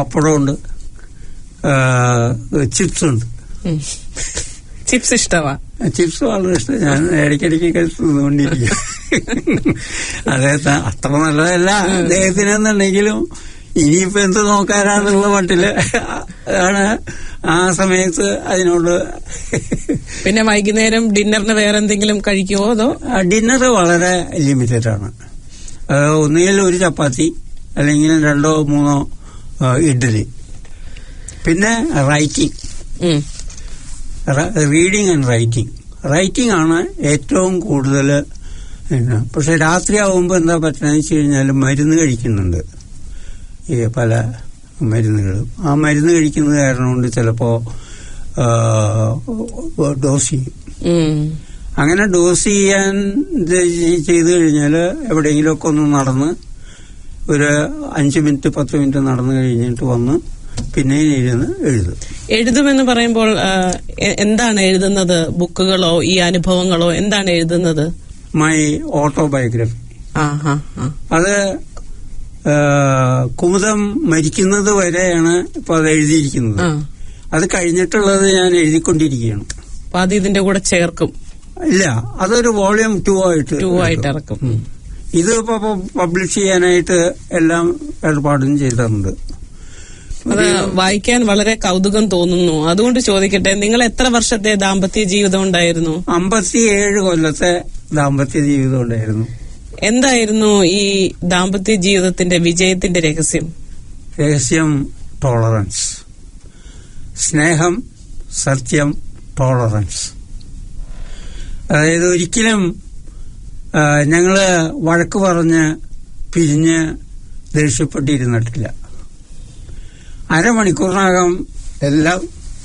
പപ്പടമുണ്ട് ചിപ്സ് ഉണ്ട് ഉം. ചിപ്സ് ഇഷ്ടമാ ചിപ്സ് വളരെ ഇഷ്ടം ഞാൻ ഇടയ്ക്കിടയ്ക്കൊക്കെ തിന്നുകൊണ്ടിരിക്കും അദ്ദേഹത്തെ അത്ര നല്ലതല്ല അദ്ദേഹത്തിനെന്നുണ്ടെങ്കിലും ഇനിയിപ്പോ എന്ത് നോക്കാനാന്നുള്ള മട്ടില് ആണ് ആ സമയത്ത് അതിനോട് പിന്നെ വൈകുന്നേരം ഡിന്നറിന് വേറെ എന്തെങ്കിലും കഴിക്കുമോ അതോ ഡിന്നർ വളരെ ലിമിറ്റഡ് ആണ് ആ, ഒന്നുകിൽ ഒരു ചപ്പാത്തി അല്ലെങ്കിൽ രണ്ടോ മൂന്നോ ആ, ഇഡ്ഡലി പിന്നെ റൈറ്റിംഗ് ഉം. റീഡിങ് ആൻഡ് റൈറ്റിംഗ് റൈറ്റിംഗ് ആണ് ഏറ്റവും കൂടുതൽ പിന്നെ പക്ഷെ രാത്രിയാവുമ്പോൾ എന്താ പറ്റുന്നത് വെച്ച് കഴിഞ്ഞാൽ മരുന്ന് കഴിക്കുന്നുണ്ട് ഈ പല മരുന്നുകളും ആ മരുന്ന് കഴിക്കുന്നത് കാരണം കൊണ്ട് ചിലപ്പോ ഡോസ് ചെയ്യും ഉം. അങ്ങനെ ഡോസ് ചെയ്യാൻ ഇത് ചെയ്തു കഴിഞ്ഞാൽ എവിടെയെങ്കിലുമൊക്കെ ഒന്ന് നടന്ന് ഒരു അഞ്ച് മിനിറ്റ് പത്ത് മിനിറ്റ് നടന്നു കഴിഞ്ഞിട്ട് വന്ന് പിന്നെ ഇരുന്ന് എഴുതും എഴുതുമെന്ന് പറയുമ്പോൾ ആ, എ- എന്താണ് എഴുതുന്നത് ബുക്കുകളോ ഈ അനുഭവങ്ങളോ എന്താണ് എഴുതുന്നത് മൈ ഓട്ടോബയോഗ്രഫി ആ ആ ആ അത് ആ, കുമുദം മരിക്കുന്നത് വരെയാണ് ഇപ്പൊ അത് എഴുതിയിരിക്കുന്നത് ആ അത് കഴിഞ്ഞിട്ടുള്ളത് ഞാൻ എഴുതിക്കൊണ്ടിരിക്കുകയാണ് അപ്പൊ അത് ഇതിന്റെ കൂടെ ചേർക്കും ഇല്ല അതൊരു വോളിയം ടു ആയിട്ട് ടൂ ആയിട്ട് ഇറക്കും ഉം. ഇത് ഇപ്പൊ പബ്ലിഷ് ചെയ്യാനായിട്ട് എല്ലാം ഏർപ്പാടും ചെയ്തിട്ടുണ്ട് അത് വായിക്കാൻ വളരെ കൗതുകം തോന്നുന്നു അതുകൊണ്ട് ചോദിക്കട്ടെ നിങ്ങൾ എത്ര വർഷത്തെ ദാമ്പത്യ ജീവിതം ഉണ്ടായിരുന്നു അമ്പത്തിയേഴ് കൊല്ലത്തെ ദാമ്പത്യ ജീവിതം ഉണ്ടായിരുന്നു എന്തായിരുന്നു ഈ ദാമ്പത്യ ജീവിതത്തിന്റെ വിജയത്തിന്റെ രഹസ്യം രഹസ്യം ടോളറൻസ് സ്നേഹം സത്യം ടോളറൻസ് അതായത് ഒരിക്കലും ആ, ഞങ്ങള് വഴക്ക് പറഞ്ഞ് പിരിഞ്ഞ് ദേഷ്യപ്പെട്ടിരുന്നിട്ടില്ല അരമണിക്കൂറിനകം എല്ലാം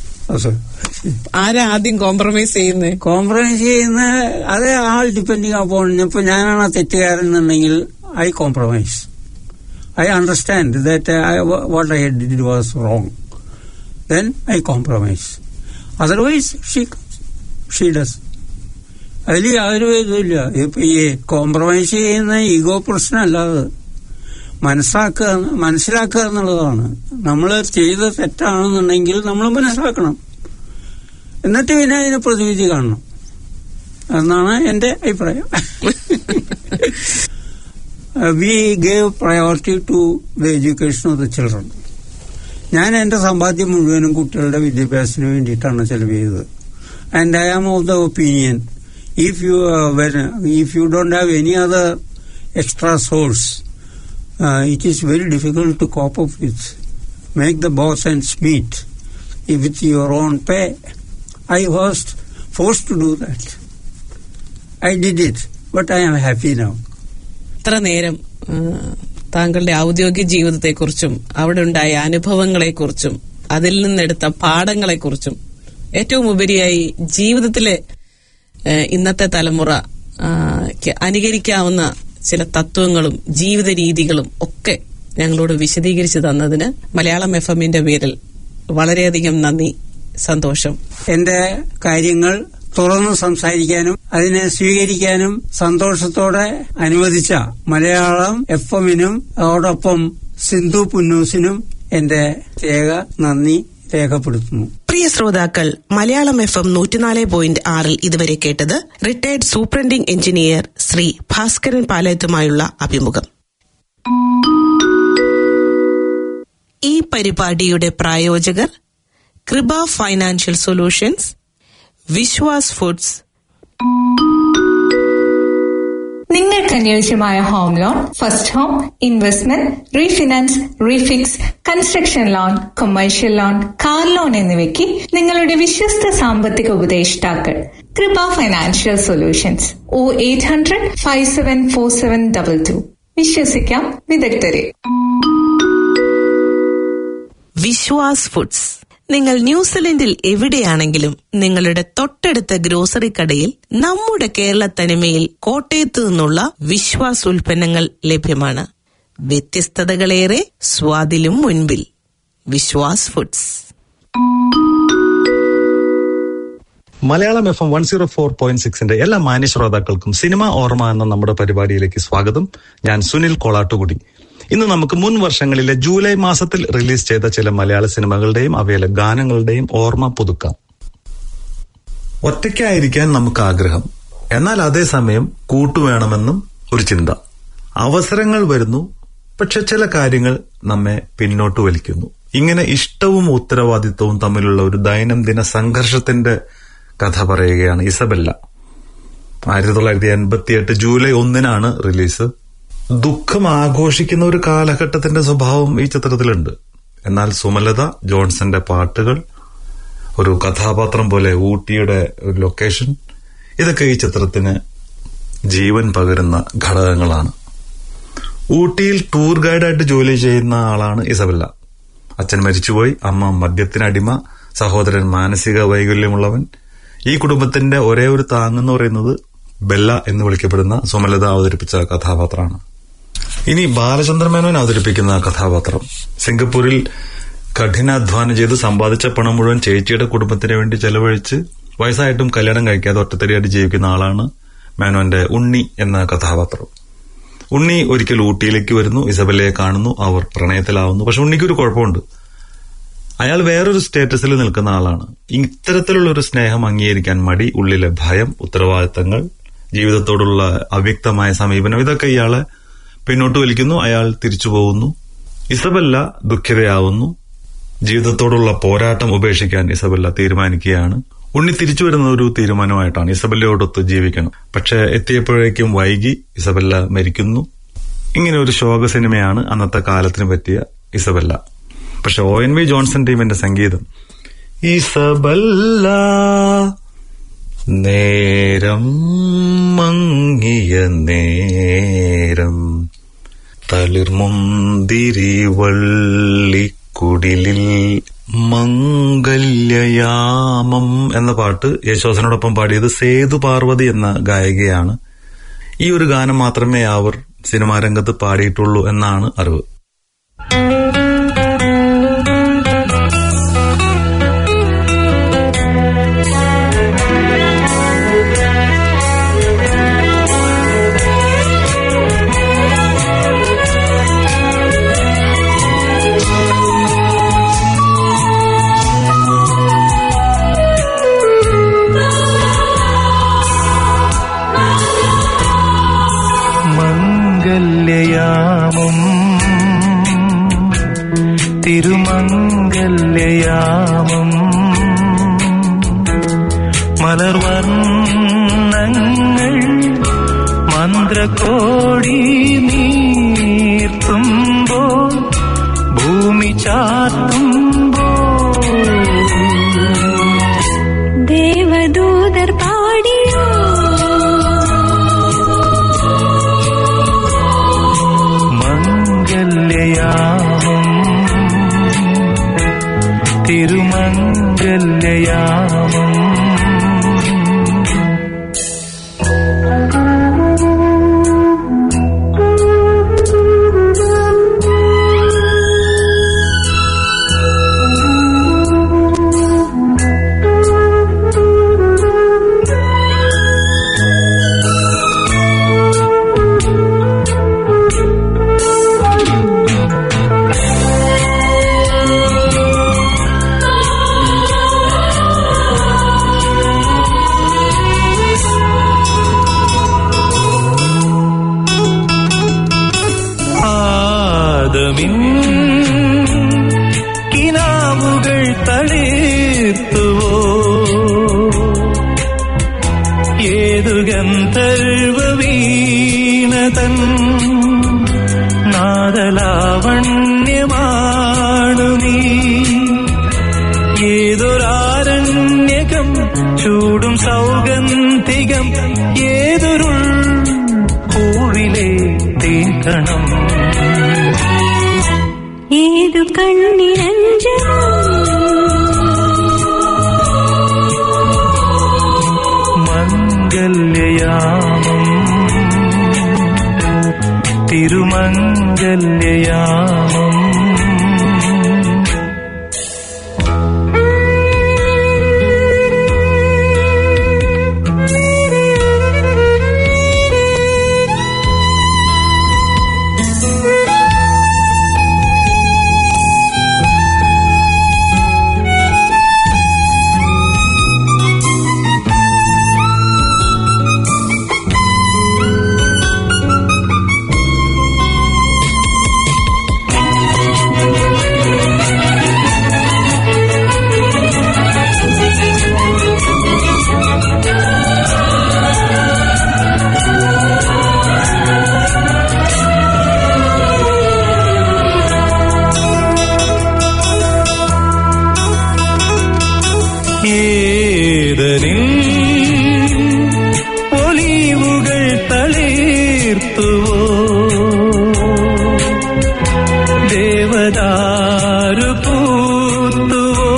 ആരാ ആദ്യം കോംപ്രമൈസ് ചെയ്യുന്നേ കോംപ്രമൈസ് ചെയ്യുന്ന അത് ആൾ ഡിപ്പെൻഡിങ് അപ്പോൺ ഇപ്പൊ ഞാനാണ് ആ തെറ്റുകാരൻ എന്നുണ്ടെങ്കിൽ I compromise I understand that what I did was wrong then I compromise otherwise she she does അതിൽ യാതൊരു ഇതുമില്ല ഇപ്പൊ ഈ കോംപ്രമൈസ് ചെയ്യുന്ന ഈഗോ പ്രശ്നമല്ല അത് മനസ്സാക്കുക മനസ്സിലാക്കുക എന്നുള്ളതാണ് നമ്മൾ ചെയ്ത തെറ്റാണെന്നുണ്ടെങ്കിൽ നമ്മൾ മനസ്സിലാക്കണം എന്നിട്ട് പിന്നെ അതിനെ പ്രതിവിധി കാണണം എന്നാണ് എന്റെ അഭിപ്രായം we gave priority to the education of the children ഞാൻ എന്റെ സമ്പാദ്യം മുഴുവനും കുട്ടികളുടെ വിദ്യാഭ്യാസത്തിന് വേണ്ടിയിട്ടാണ് ചെലവ് ചെയ്തത് and I am of the opinion if you if you don't have any other extra source it is very difficult to cope up with make the both ends meet with your own pay I was forced to do that. I did it, but I am happy now. ഇത്ര നേരം ആ, താങ്കളുടെ ഔദ്യോഗിക ജീവിതത്തെക്കുറിച്ചും അവിടെ ഉണ്ടായ അനുഭവങ്ങളെക്കുറിച്ചും അതിൽ നിന്നെടുത്ത പാഠങ്ങളെക്കുറിച്ചും ഏറ്റവും ഉപരിയായി ജീവിതത്തിലെ ആ, ഇന്നത്തെ തലമുറ ആ, ക്ക് അനുകരിക്കാവുന്ന ചില തത്വങ്ങളും ജീവിത രീതികളും ഒക്കെ ഞങ്ങളോട് വിശദീകരിച്ചു തന്നതിന് മലയാളം എഫ് എമ്മിന്റെ പേരിൽ വളരെയധികം നന്ദി സന്തോഷം എന്റെ കാര്യങ്ങൾ തുറന്നു സംസാരിക്കാനും അതിനെ സ്വീകരിക്കാനും സന്തോഷത്തോടെ അനുവദിച്ച മലയാളം എഫ് എമ്മിനും അതോടൊപ്പം സിന്ധു പുന്നൂസിനും എന്റെ പ്രത്യേക നന്ദി രേഖപ്പെടുത്തുന്നു പ്രിയ ശ്രോതാക്കൾ മലയാളം എഫ് എം നൂറ്റിനാല് പോയിന്റ് ആറിൽ ഇതുവരെ കേട്ടത് retired superintending engineer Shri Bhaskaran പാലയത്തുമായുള്ള അഭിമുഖം ഈ പരിപാടിയുടെ പ്രായോജകർ കൃപ ഫൈനാൻഷ്യൽ സൊല്യൂഷൻസ് വിശ്വാസ് ഫുഡ്സ് നിങ്ങൾക്ക് അനുയോജ്യമായ home loan first home investment refinance refix construction loan commercial loan car loan എന്നിവയ്ക്ക് നിങ്ങളുടെ വിശ്വസ്ത സാമ്പത്തിക ഉപദേഷ്ടാക്കൾ കൃപ financial solutions O eight hundred five seven four seven double two വിശ്വസിക്കാം വിദഗ്ധരെ വിശ്വാസ് ഫുഡ്സ് നിങ്ങൾ ന്യൂസിലൻഡിൽ എവിടെയാണെങ്കിലും നിങ്ങളുടെ തൊട്ടടുത്ത ഗ്രോസറി കടയിൽ നമ്മുടെ കേരള തനിമയിൽ കോട്ടയത്തു നിന്നുള്ള വിശ്വാസ് ഉൽപ്പന്നങ്ങൾ ലഭ്യമാണ് വ്യത്യസ്തതകളേറെ സ്വാദിലും മുൻപിൽ Vishwas foods Malayalam F M one zero four point സിക്സിന്റെ എല്ലാ മാന്യ ശ്രോതാക്കൾക്കും സിനിമ ഓർമ്മ എന്ന നമ്മുടെ പരിപാടിയിലേക്ക് സ്വാഗതം ഞാൻ സുനിൽ കൊളാട്ടുകുടി ഇന്ന് നമുക്ക് മുൻ വർഷങ്ങളിലെ ജൂലൈ മാസത്തിൽ റിലീസ് ചെയ്ത ചില മലയാള സിനിമകളുടെയും അവയിലെ ഗാനങ്ങളുടെയും ഓർമ്മ പുതുക്കാം ഒറ്റയ്ക്കായിരിക്കാൻ നമുക്ക് ആഗ്രഹം എന്നാൽ അതേസമയം കൂട്ടുവേണമെന്നും ഒരു ചിന്ത അവസരങ്ങൾ വരുന്നു പക്ഷെ ചില കാര്യങ്ങൾ നമ്മെ പിന്നോട്ട് വലിക്കുന്നു ഇങ്ങനെ ഇഷ്ടവും ഉത്തരവാദിത്വവും തമ്മിലുള്ള ഒരു ദൈനംദിന സംഘർഷത്തിന്റെ കഥ പറയുകയാണ് ഇസബെല്ല ആയിരത്തി തൊള്ളായിരത്തി എൺപത്തി എട്ട് ജൂലൈ ഒന്നിനാണ് റിലീസ് ദുഃഖം ആഘോഷിക്കുന്ന ഒരു കാലഘട്ടത്തിന്റെ സ്വഭാവം ഈ ചിത്രത്തിലുണ്ട് എന്നാൽ സുമലത ജോൺസന്റെ പാട്ടുകൾ ഒരു കഥാപാത്രം പോലെ ഊട്ടിയുടെ ഒരു ലൊക്കേഷൻ ഇതൊക്കെ ഈ ചിത്രത്തിന് ജീവൻ പകരുന്ന ഘടകങ്ങളാണ് ഊട്ടിയിൽ ടൂർ ഗൈഡായിട്ട് ജോലി ചെയ്യുന്ന ആളാണ് ഇസബല്ല അച്ഛൻ മരിച്ചുപോയി അമ്മ മദ്യത്തിനടിമ സഹോദരൻ മാനസിക വൈകല്യമുള്ളവൻ ഈ കുടുംബത്തിന്റെ ഒരേ ഒരു താങ്ങെന്ന് പറയുന്നത് ബെല്ല എന്ന് വിളിക്കപ്പെടുന്ന സുമലത അവതരിപ്പിച്ച കഥാപാത്രമാണ് ഇനി ബാലചന്ദ്രമേനോൻ അവതരിപ്പിക്കുന്ന കഥാപാത്രം സിംഗപ്പൂരിൽ കഠിനാധ്വാനം ചെയ്ത് സമ്പാദിച്ച പണം മുഴുവൻ ചേച്ചിയുടെ കുടുംബത്തിന് വേണ്ടി ചെലവഴിച്ച് വയസ്സായിട്ടും കല്യാണം കഴിക്കാതെ ഒറ്റത്തടിയായിട്ട് ജീവിക്കുന്ന ആളാണ് മേനോന്റെ ഉണ്ണി എന്ന കഥാപാത്രം ഉണ്ണി ഒരിക്കൽ ഊട്ടിയിലേക്ക് വരുന്നു ഇസബല്ലയെ കാണുന്നു അവർ പ്രണയത്തിലാവുന്നു പക്ഷെ ഉണ്ണിക്ക് ഒരു കുഴപ്പമുണ്ട് അയാൾ വേറൊരു സ്റ്റേറ്റസിൽ നിൽക്കുന്ന ആളാണ് ഇത്തരത്തിലുള്ള ഒരു സ്നേഹം അംഗീകരിക്കാൻ മടി ഉള്ളിലെ ഭയം ഉത്തരവാദിത്തങ്ങൾ ജീവിതത്തോടുള്ള അവ്യക്തമായ സമീപനം ഇതൊക്കെ ഇയാളെ പിന്നോട്ട് വലിക്കുന്നു അയാൾ തിരിച്ചു പോകുന്നു ഇസബല്ല ദുഃഖിതയാവുന്നു ജീവിതത്തോടുള്ള പോരാട്ടം ഉപേക്ഷിക്കാൻ ഇസബല്ല തീരുമാനിക്കുകയാണ് ഉണ്ണി തിരിച്ചു വരുന്ന ഒരു തീരുമാനമായിട്ടാണ് ഇസബല്ലയോടൊത്ത് ജീവിക്കണം പക്ഷെ എത്തിയപ്പോഴേക്കും വൈകി ഇസബല്ല മരിക്കുന്നു ഇങ്ങനെ ഒരു ശോക സിനിമയാണ് അന്നത്തെ കാലത്തിന് പറ്റിയ ഇസബല്ല പക്ഷെ ഒ എൻ വി ജോൺസൺ ടീമിന്റെ സംഗീതം ഇസബല്ല നേരം മങ്ങിയ നേരം തളിർമുന്തിരി വള്ളിക്കുടിലിൽ മംഗല്യയാമം എന്ന പാട്ട് യേശോസനോടൊപ്പം പാടിയത് സേതു പാർവതി എന്ന ഗായികയാണ് ഈ ഒരു ഗാനം മാത്രമേ അവർ സിനിമാ രംഗത്ത് പാടിയിട്ടുള്ളൂ എന്നാണ് അറിവ് മംഗല്യയാമം തിരുമംഗല്യയാമം മലർവർണ്ണങ്ങൾ മന്ത്രകോടി നീർത്തുമ്പോ ഭൂമി ചാത്തുമ്പോ ദേവദൂതർ പാടിയോ മംഗല്യയാമം തിരുമംഗല്യയാമം ആദമിൻ കിനാവുകൾ തളിർത്തുവോ ഏതു ഗന്ധർവ വീണതൻ നാദലാവണ്യമാണു നീ ഏതൊരാരണ്യകം ചൂടും സൗഗന്ധികം ഏതൊരുൾ പൂവിലെ തേക്കണം ഏതു കണ്ണിരഞ്ജനം മംഗല്യയാമം തിരുമംഗല്യയാമം ും പൂത്തുവോ ദേവദാരു പൂത്തുവോ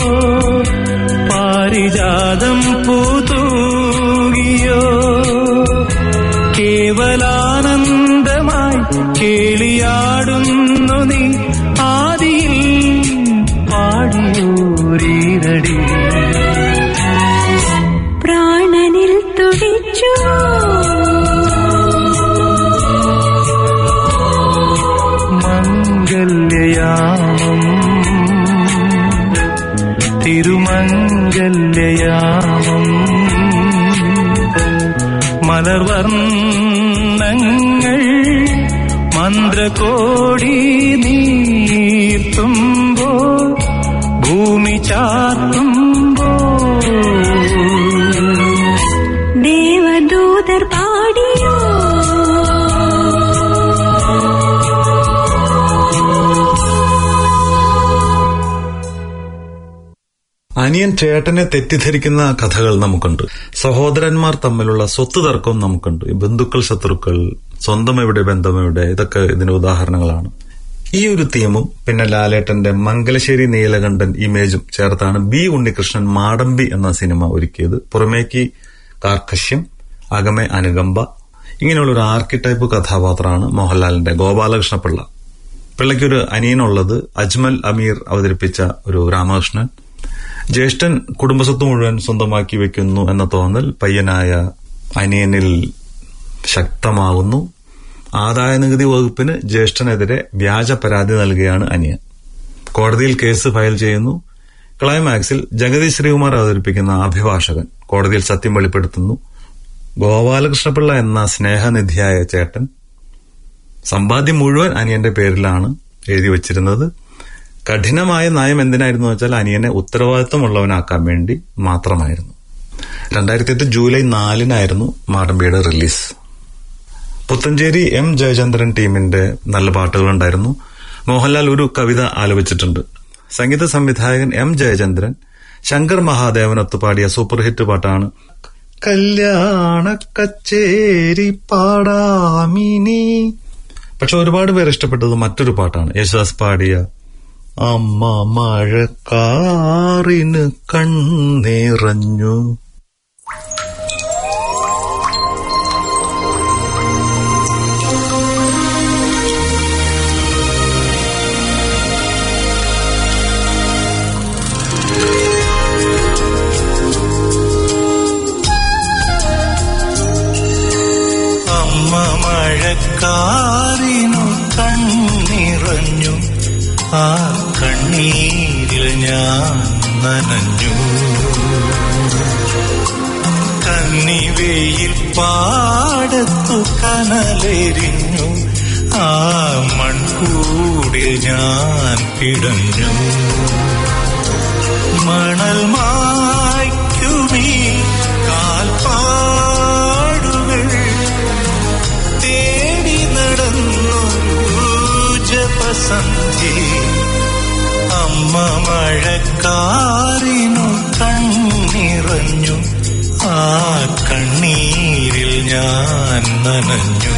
പാരിജാതം പൂതൂകിയോ കേവലാനന്ദമായി കേളിയാടുന്നു നീ ആദിയിൽ പാടിയൂരീരടി പ്രാണനിൽ തുടിച്ചു മംഗല്യയാമം തിരുമംഗല്യയാമം മലർവർണ്ണങ്ങൾ മന്ത്രകോടി നീർത്തുമ്പോ ഭൂമി ചാർത്തുമ്പോ ദേവദൂതർ പാടിയോ അനിയൻ ചേട്ടനെ തെറ്റിദ്ധരിക്കുന്ന കഥകൾ നമുക്കുണ്ട് സഹോദരന്മാർ തമ്മിലുള്ള സ്വത്ത് തർക്കവും നമുക്കുണ്ട് ഈ ബന്ധുക്കൾ ശത്രുക്കൾ സ്വന്തം എവിടെ ബന്ധം എവിടെ ഇതൊക്കെ ഇതിന് ഉദാഹരണങ്ങളാണ് ഈ ഒരു തീമും പിന്നെ ലാലേട്ടന്റെ മംഗലശ്ശേരി നീലകണ്ഠൻ ഇമേജും ചേർത്താണ് ബി ഉണ്ണികൃഷ്ണൻ മാടമ്പി എന്ന സിനിമ ഒരുക്കിയത് പുറമേക്ക് കാർക്കശ്യം അകമെ അനുകമ്പ ഇങ്ങനെയുള്ള ഒരു ആർക്കിടൈപ്പ് കഥാപാത്രമാണ് മോഹൻലാലിന്റെ ഗോപാലകൃഷ്ണ പിള്ള പിള്ളയ്ക്കൊരു അനിയനുള്ളത് അജ്മൽ അമീർ അവതരിപ്പിച്ച ഒരു രാമകൃഷ്ണൻ ജ്യേഷ്ഠൻ കുടുംബസ്വത്ത് മുഴുവൻ സ്വന്തമാക്കി വെക്കുന്നു എന്ന തോന്നൽ പയ്യനായ അനിയനിൽ ശക്തമാകുന്നു ആദായ നികുതി വകുപ്പിന് ജ്യേഷ്ഠനെതിരെ വ്യാജ പരാതി നൽകുകയാണ് അനിയൻ കോടതിയിൽ കേസ് ഫയൽ ചെയ്യുന്നു ക്ലൈമാക്സിൽ ജഗതി ശ്രീകുമാർ അവതരിപ്പിക്കുന്ന അഭിഭാഷകൻ കോടതിയിൽ സത്യം വെളിപ്പെടുത്തുന്നു ഗോപാലകൃഷ്ണപിള്ള എന്ന സ്നേഹനിധിയായ ചേട്ടൻ സമ്പാദ്യം മുഴുവൻ അനിയന്റെ പേരിലാണ് എഴുതി വച്ചിരുന്നത് കഠിനമായ നയം എന്തിനായിരുന്നു വെച്ചാൽ അനിയനെ ഉത്തരവാദിത്വമുള്ളവനാക്കാൻ വേണ്ടി മാത്രമായിരുന്നു രണ്ടായിരത്തി എട്ട് ജൂലൈ നാലിനായിരുന്നു മാടമ്പിയുടെ റിലീസ് പുത്തഞ്ചേരി എം ജയചന്ദ്രൻ ടീമിന്റെ നല്ല പാട്ടുകളുണ്ടായിരുന്നു മോഹൻലാൽ ഒരു കവിത ആലപിച്ചിട്ടുണ്ട് സംഗീത സംവിധായകൻ എം ജയചന്ദ്രൻ ശങ്കർ മഹാദേവനൊത്ത് പാടിയ സൂപ്പർ ഹിറ്റ് പാട്ടാണ് കല്യാണ കച്ചേരി പാടാമിനി പക്ഷെ ഒരുപാട് പേർ ഇഷ്ടപ്പെട്ടത് മറ്റൊരു പാട്ടാണ് യേശുദാസ് പാടിയ അമ്മ മഴക്കാറിന് കണ്ണിറഞ്ഞു അമ്മ മഴക്കാറിനു കണ്ണിറഞ്ഞു ആ കണ്ണീരിൽ ഞാൻ നനഞ്ഞു കന്നിവെയിൽ പാടത്തു കനലെരിഞ്ഞു ആ മൺകൂടിൽ ഞാൻ പിടഞ്ഞു മണൽ മായ്ക്കുമീ കാൽപ്പാടുകൾ തേടി നടന്നൊരു ജപസന്ധി അമ്മ മഴക്കാറിനു കണ്ണിറഞ്ഞു ആ കണ്ണീരിൽ ഞാൻ നനഞ്ഞു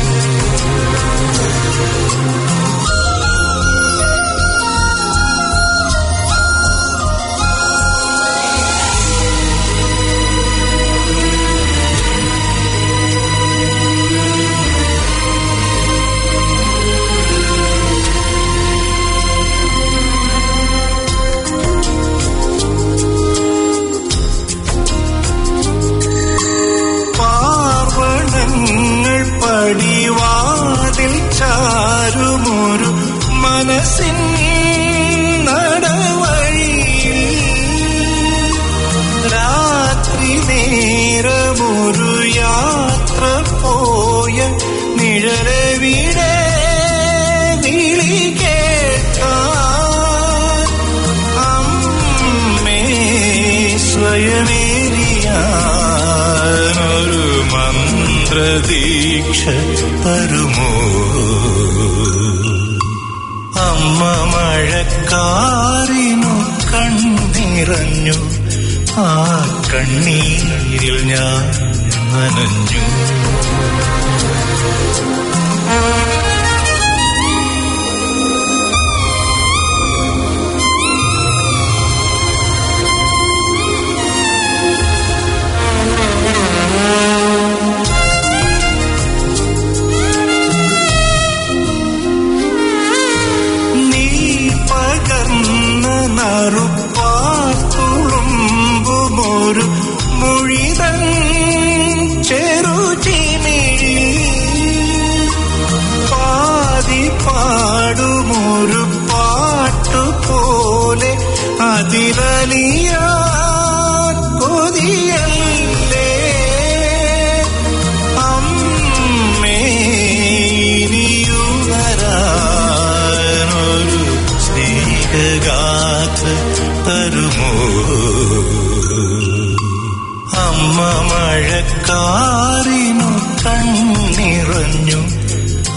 പാർവണങ്ങൾ പടിവാതിൽ ചാരുമൊരു മനസ്സിൻ നടവഴിയിൽ രാത്രി നേരമൊരു യാത്ര പോയ നിഴലവിടെ വിളി കേൾക്കാൻ അമ്മേ സ്വയമേരിയാനൊരു മന്ത്രദീക്ഷ തരുമോ അമ്മ മഴക്കാറിനു കണ്ണിറഞ്ഞു ആ കണ്ണീരിൽ ഞാൻ നനഞ്ഞു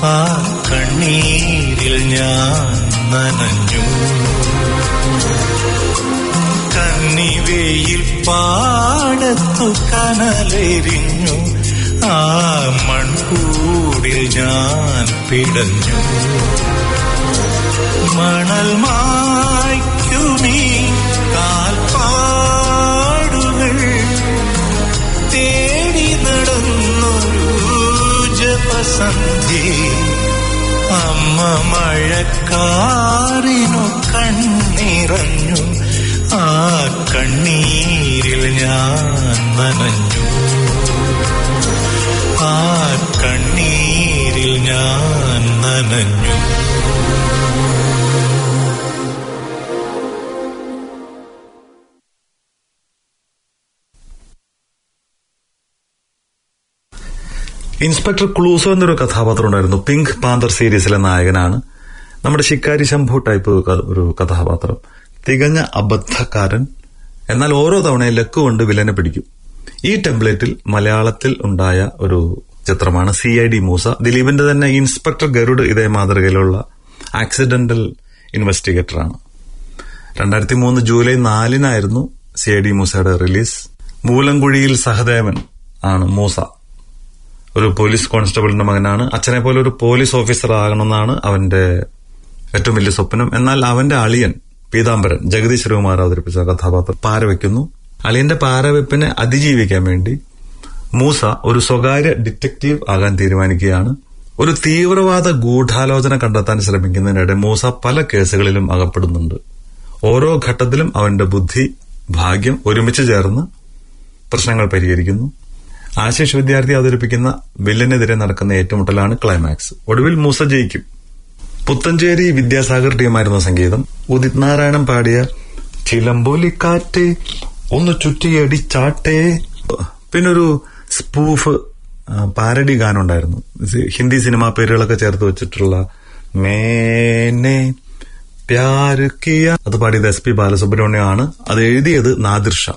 ആ കണ്ണീരിൽ ഞാൻ നനഞ്ഞു കന്നിവെയിൽ പാടത്തു കനലെരിഞ്ഞു ആ മൺകൂടിൽ ഞാൻ പിടഞ്ഞു മണൽ മായ്ക്കുമീ കാൽപ്പാടുകൾ തേടി നടന്നൊരു ജപസന്ധി അമ്മ മഴക്കാറിനു കണ്ണിറഞ്ഞു ആ കണ്ണീരിൽ ഞാൻ നനഞ്ഞു ആ കണ്ണീരിൽ ഞാൻ നനഞ്ഞു ഇൻസ്പെക്ടർ ക്ലൂസോ എന്നൊരു കഥാപാത്രം ഉണ്ടായിരുന്നു പിങ്ക് പാന്തർ സീരീസിലെ നായകനാണ് നമ്മുടെ ശിക്കാരി ശംഭു ടൈപ്പ് ക- ഒരു കഥാപാത്രം തികഞ്ഞ അബദ്ധക്കാരൻ എന്നാൽ ഓരോ തവണയും ലക്ക് കൊണ്ട് വില്ലനെ പിടിക്കും ഈ ടെംപ്ലേറ്റിൽ മലയാളത്തിൽ ഉണ്ടായ ഒരു ചിത്രമാണ് സി ഐ ഡി മൂസ ദിലീപിന്റെ തന്നെ ഇൻസ്പെക്ടർ ഗരുഡ് ഇതേ മാതൃകയിലുള്ള ആക്സിഡന്റൽ ഇൻവെസ്റ്റിഗേറ്ററാണ് രണ്ടായിരത്തി മൂന്ന് ജൂലൈ നാലിനായിരുന്നു സി ഐ ഡി മൂസയുടെ റിലീസ് മൂലംകുഴിയിൽ സഹദേവൻ ആണ് മൂസ ഒരു പോലീസ് കോൺസ്റ്റബിളിന്റെ മകനാണ് അച്ഛനെ പോലെ ഒരു പോലീസ് ഓഫീസർ ആകണമെന്നാണ് അവന്റെ ഏറ്റവും വലിയ സ്വപ്നം എന്നാൽ അവന്റെ അളിയൻ പീതാംബരൻ ജഗദീശ് ശ്രീകുമാർ അവതരിപ്പിച്ച കഥാപാത്രം പാരവെക്കുന്നു അളിയന്റെ പാരവെപ്പിനെ അതിജീവിക്കാൻ വേണ്ടി മൂസ ഒരു സ്വകാര്യ ഡിറ്റക്റ്റീവ് ആകാൻ തീരുമാനിക്കുകയാണ് ഒരു തീവ്രവാദ ഗൂഢാലോചന കണ്ടെത്താൻ ശ്രമിക്കുന്നതിനിടെ മൂസ പല കേസുകളിലും അകപ്പെടുന്നുണ്ട് ഓരോ ഘട്ടത്തിലും അവന്റെ ബുദ്ധി ഭാഗ്യം ഒരുമിച്ച് ചേർന്ന് പ്രശ്നങ്ങൾ പരിഹരിക്കുന്നു ആശിഷ് വിദ്യാർത്ഥി അവതരിപ്പിക്കുന്ന വില്ലനെതിരെ നടക്കുന്ന ഏറ്റുമുട്ടലാണ് ക്ലൈമാക്സ് ഒടുവിൽ മൂസ ജയിക്കും പുത്തഞ്ചേരി വിദ്യാസാഗർ ടീമായിരുന്ന സംഗീതം ഉദിത് നാരായണൻ പാടിയ ചിലമ്പൊലിക്കാറ്റ് ഒന്ന് ചുറ്റിയടിച്ചാട്ടേ പിന്നൊരു സ്പൂഫ് പാരഡി ഗാനം ഉണ്ടായിരുന്നു ഇത് ഹിന്ദി സിനിമാ പേരുകളൊക്കെ ചേർത്ത് വെച്ചിട്ടുള്ള മേനെ പ്യാര് കിയ അത് പാടിയത് എസ് പി ബാലസുബ്രഹ്മണ്യമാണ് അത് എഴുതിയത് നാദിർ ഷാ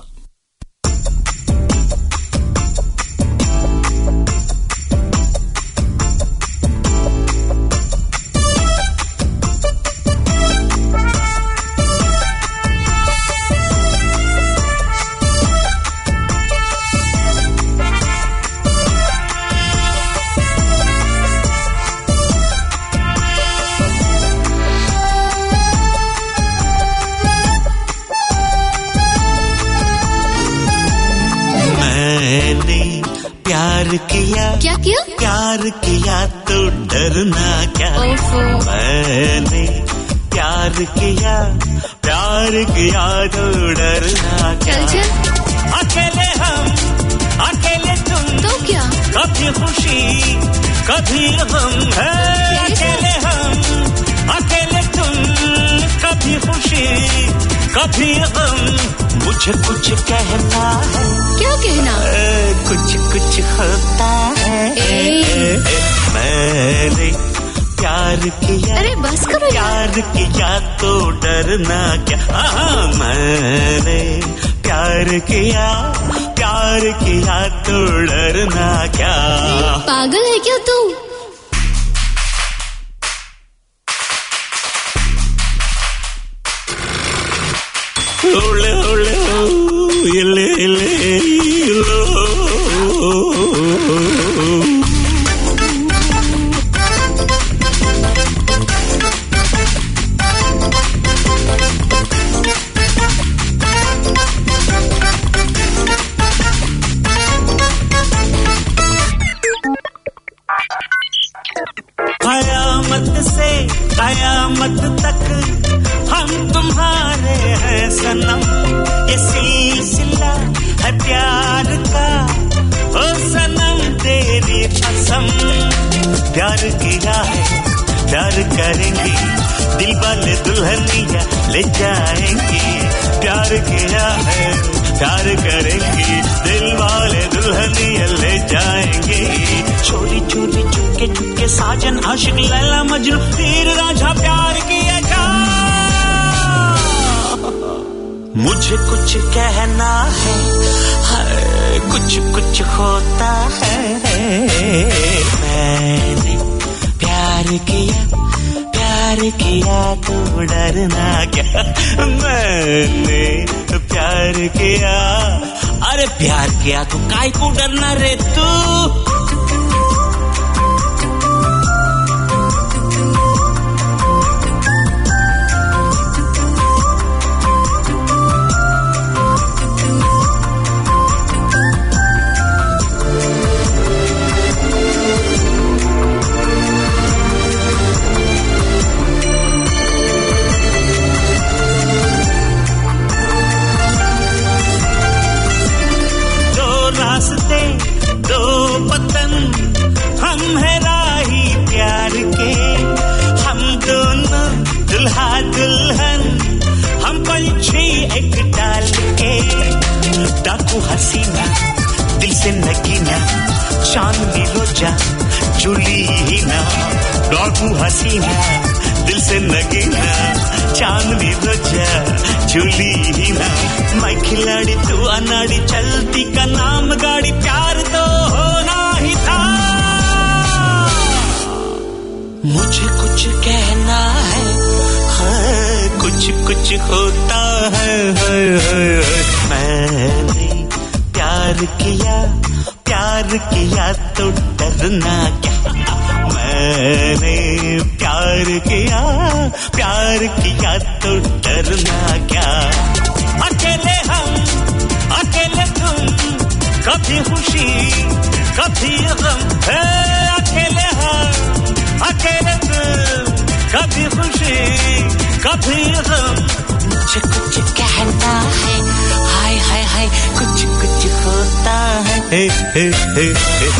मैंने प्यार किया क्या किया प्यार किया तो डरना क्या ओफो मैंने प्यार किया प्यार किया तो डरना क्या चल चल अकेले हम अकेले तुम तो क्या कभी खुशी कभी गम है अकेले हम अकेले तुम कभी खुशी कभी गम मुझे कुछ कहना है क्या कहना ए, कुछ कुछ होता है ए। मैंने प्यार किया अरे बस करो यार प्यार किया तो डरना क्या हाँ, मैंने प्यार किया प्यार किया तो डरना क्या पागल है क्या तू ole ole oh, ile ile lo. कयामत से कयामत तक हम तुम्हारे हैं सनम ये सिलसिला है प्यार का ओ सनम तेरी कसम प्यार किया है प्यार करेंगे दिल वाले दुल्हनिया ले जाएंगे प्यार किया है प्यार करेंगे दिल वाले दुल्हनिया ले जाएंगे चोरी चोरी चुपके चुपके साजन आशिक लैला मजनू तीर राझा प्यार किएगा मुझे कुछ कहना है हाय, कुछ कुछ होता है मैंने प्यार प्यार किया प्यार किया तो डरना क्या मैंने प्यार किया अरे प्यार किया तो काय को डरना रे तू दो रास्ते दो पतन हम है राही प्यार के हम दोनों दुल्हा दुल्हन हम पंछी एक डाल के डाकू हसीना दिल से नगीना चांदनी रोजा चुली ही ना डाकू हसीना दिल से नगीना चांदनी रोजा चुली ही ना मैं खिलाड़ी तू अनाड़ी चलती का नाम गाड़ी प्यार तो होना ही था मुझे कुछ कहना है हाँ, कुछ कुछ होता है, है, है, है। मैंने प्यार किया प्यार किया तो डरना क्या मैंने प्यार किया प्यार किया तो डरना क्या अकेले हम अकेले तुम कभी खुशी कभी गम है अकेले हम अकेले तुम कभी खुशी कभी गम मुझे कुछ कहना है हाय हाय हाय कुछ कुछ होता है हे हे हे हे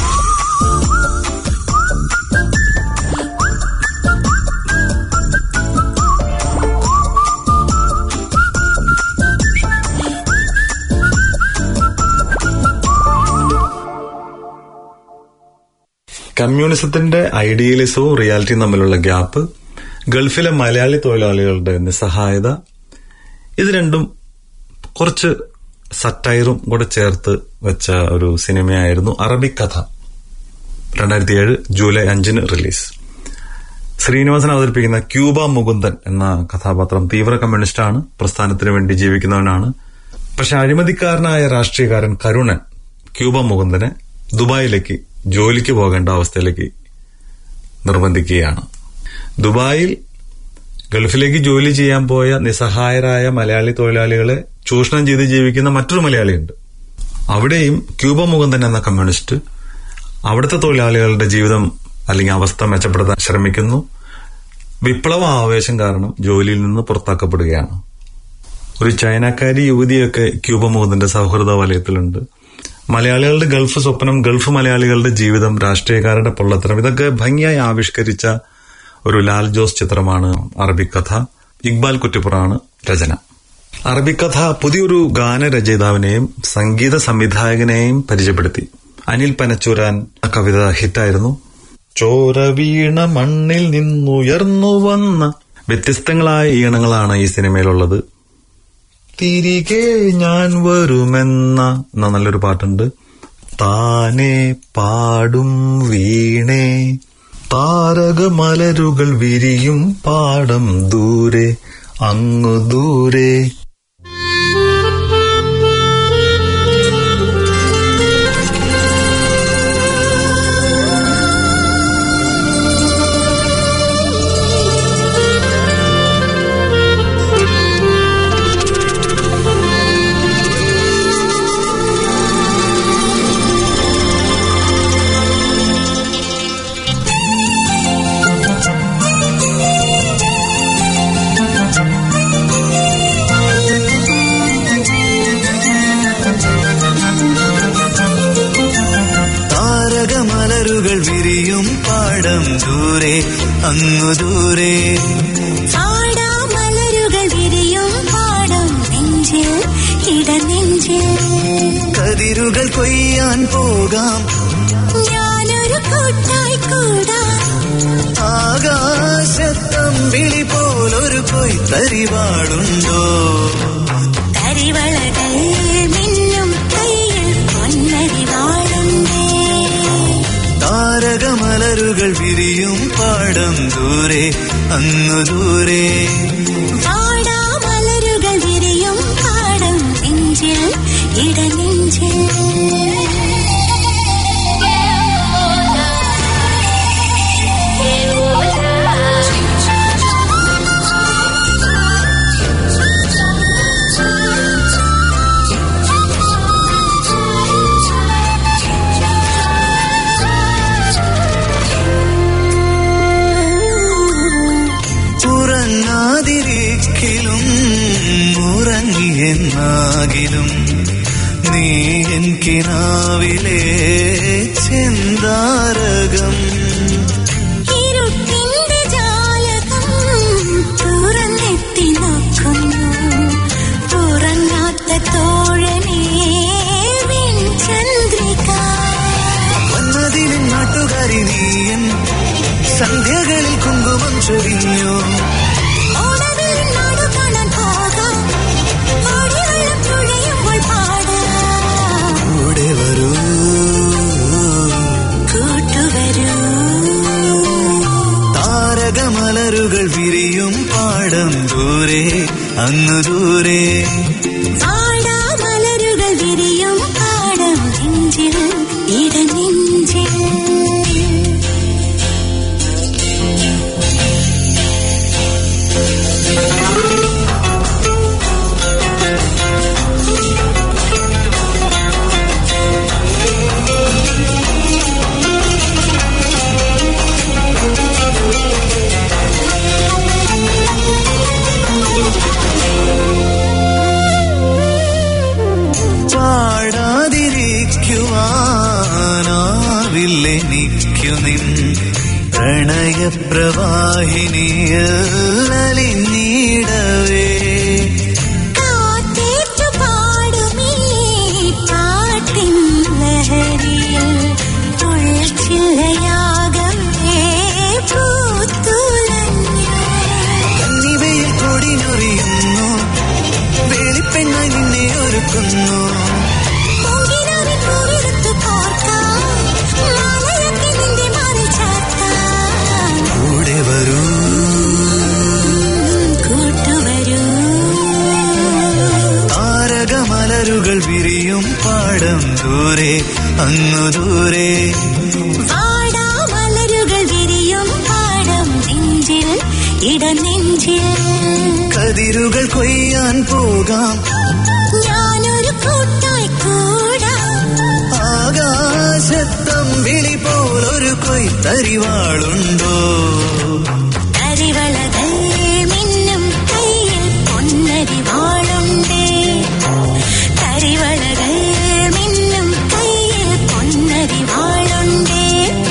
കമ്മ്യൂണിസത്തിന്റെ ഐഡിയലിസവും റിയാലിറ്റിയും തമ്മിലുള്ള ഗ്യാപ്പ് ഗൾഫിലെ മലയാളി തൊഴിലാളികളുടെ നിസ്സഹായത ഇത് രണ്ടും കുറച്ച് സറ്റൈറും കൂടെ ചേർത്ത് വെച്ച ഒരു സിനിമയായിരുന്നു അറബിക് കഥ രണ്ടായിരത്തി ഏഴ് ജൂലൈ അഞ്ചിന് റിലീസ് ശ്രീനിവാസൻ അവതരിപ്പിക്കുന്ന ക്യൂബ മുകുന്ദൻ എന്ന കഥാപാത്രം തീവ്ര കമ്മ്യൂണിസ്റ്റാണ് പ്രസ്ഥാനത്തിന് വേണ്ടി ജീവിക്കുന്നവനാണ് പക്ഷെ അഴിമതിക്കാരനായ രാഷ്ട്രീയക്കാരൻ കരുണൻ ക്യൂബ മുകുന്ദനെ ദുബായിലേക്ക് ജോലിക്ക് പോകേണ്ട അവസ്ഥയിലേക്ക് നിർബന്ധിക്കുകയാണ് ദുബായിൽ ഗൾഫിലേക്ക് ജോലി ചെയ്യാൻ പോയ നിസ്സഹായരായ മലയാളി തൊഴിലാളികളെ ചൂഷണം ചെയ്ത് ജീവിക്കുന്ന മറ്റൊരു മലയാളിയുണ്ട് അവിടെയും ക്യൂബ മുകുന്ദൻ എന്ന കമ്മ്യൂണിസ്റ്റ് അവിടുത്തെ തൊഴിലാളികളുടെ ജീവിതം അല്ലെങ്കിൽ അവസ്ഥ മെച്ചപ്പെടുത്താൻ ശ്രമിക്കുന്നു വിപ്ലവ ആവേശം കാരണം ജോലിയിൽ നിന്ന് പുറത്താക്കപ്പെടുകയാണ് ഒരു ചൈനക്കാരി യുവതിയൊക്കെ ക്യൂബ മുകുന്ദന്റെ സൗഹൃദ വലയത്തിലുണ്ട് മലയാളികളുടെ ഗൾഫ് സ്വപ്നം ഗൾഫ് മലയാളികളുടെ ജീവിതം രാഷ്ട്രീയക്കാരുടെ പൊള്ളത്തരം ഇതൊക്കെ ഭംഗിയായി ആവിഷ്കരിച്ച ഒരു ലാൽ ജോസ് ചിത്രമാണ് അറബിക് കഥ ഇക്ബാൽ കുറ്റിപ്പുറാണ് രചന അറബിക് കഥ പുതിയൊരു ഗാനരചയിതാവിനെയും സംഗീത സംവിധായകനെയും പരിചയപ്പെടുത്തി അനിൽ പനച്ചൂരാൻ ആ കവിത ഹിറ്റായിരുന്നു ചോര വീണ മണ്ണിൽ നിന്നുയർന്നു വന്ന വ്യത്യസ്തങ്ങളായ ഈണങ്ങളാണ് ഈ സിനിമയിലുള്ളത് തിരികെ ഞാൻ വരുമെന്ന എന്ന നല്ലൊരു പാട്ടുണ്ട് താനെ പാടും വീണേ താരകമലരുകൾ വിരിയും പാടം ദൂരെ അങ്ങു ദൂരെ താരകമലരുകൾ വിരിയും പാടം ദൂരെ അങ്ങു ദൂരെ പാടാമലരുകൾ വിരിയും പാടം നെഞ്ചിൽ ഇടനെഞ്ചിൽ കതിരുകൾ കൊയ്യാൻ പോകാം ഞാനൊരു കൂട്ടായി കൂടാം ആകാശത്തമ്പിളി പോലൊരു കൊയ്ത്തരിവാളുണ്ടോ കരിവളകൾ മിന്നും കയ്യിൽ പൊന്നരി വാഴുന്നേ താരകമ താരകമലരുകൾ വിരിയും പാടം ദൂരെ അങ്ങു ദൂരെ പാടാമലരുകൾ വിരിയും പാടം നെഞ്ചിൽ ഇടനെഞ്ചിൽ ഉറങ്ങാതിരിക്കലും ഉറങ്ങിയെന്നാകിലും നീ എൻ കിനാവിലെ ചെന്താരകം ഇരുട്ടിന്റെ ജാലകം തുറന്നെത്തി നോക്കുന്നു തുറങ്ങാത്ത തോഴനേ ചന്ദ്രിക വന്നതിലും നാട്ടുകാരി നീയൻ സന്ധ്യകളിൽ കുങ്കുമം ചൊരിഞ്ഞു ഓണവിൽ നാടു കാണാൻ പോകാം ഓടിവെള്ളം തുഴയുമ്പോൾ പാടാം കൂടെ വരൂ കൂട്ടുവരൂ താരകമലരുകൾ വിരിയും പാടം ദൂരെ അങ്ങു ദൂരെ പാടാമലരുകൾ വിരിയും പാടം നെഞ്ചിൽ ഇടനെഞ്ചിൽ പാടാതിരിക്കുവാനാവില്ലെനിക്കു നിൻ പ്രണയപ്രവാഹിനിയലിഞ്ഞിടവേ കാറ്റേറ്റു പാടുമീ പാട്ടിൻ ലഹരിയിൽ തുഴച്ചില്ലയാകമേ പൂത്തുലഞ്ഞു കന്നിവയിൽ കൊടിഞ്ഞൊറിയുന്നു വെളിപ്പെണ്ണായി നിന്നെ ഒരുക്കുന്നു പൂങ്കിനാവിൻ പൂവിരുത്തു കോർക്കാം മാലയൊക്കെ നിന്റെ മാറിൽ ചാർത്താം കൂടെ വരൂ കൂട്ടുവരൂ താരകമലരുകൾ വിരിയും പാടം ദൂരെ അങ്ങു ദൂരെ പാടാമലരുകൾ വിരിയും പാടം നെഞ്ചിൽ ഇടനെഞ്ചിൽ കതിരുകൾ കൊയ്യാൻ പോകാം ഞാനൊരു കൂട്ടായി കൂടാം ആകാശത്തമ്പിളി പോലൊരു കൊയ്ത്തരിവാളുണ്ടോ കരിവളകൾ മിന്നും കയ്യിൽ പൊന്നരി വാളുണ്ടേ കരിവളകൾ മിന്നും കയ്യിൽ പൊന്നരി വാളുണ്ടേ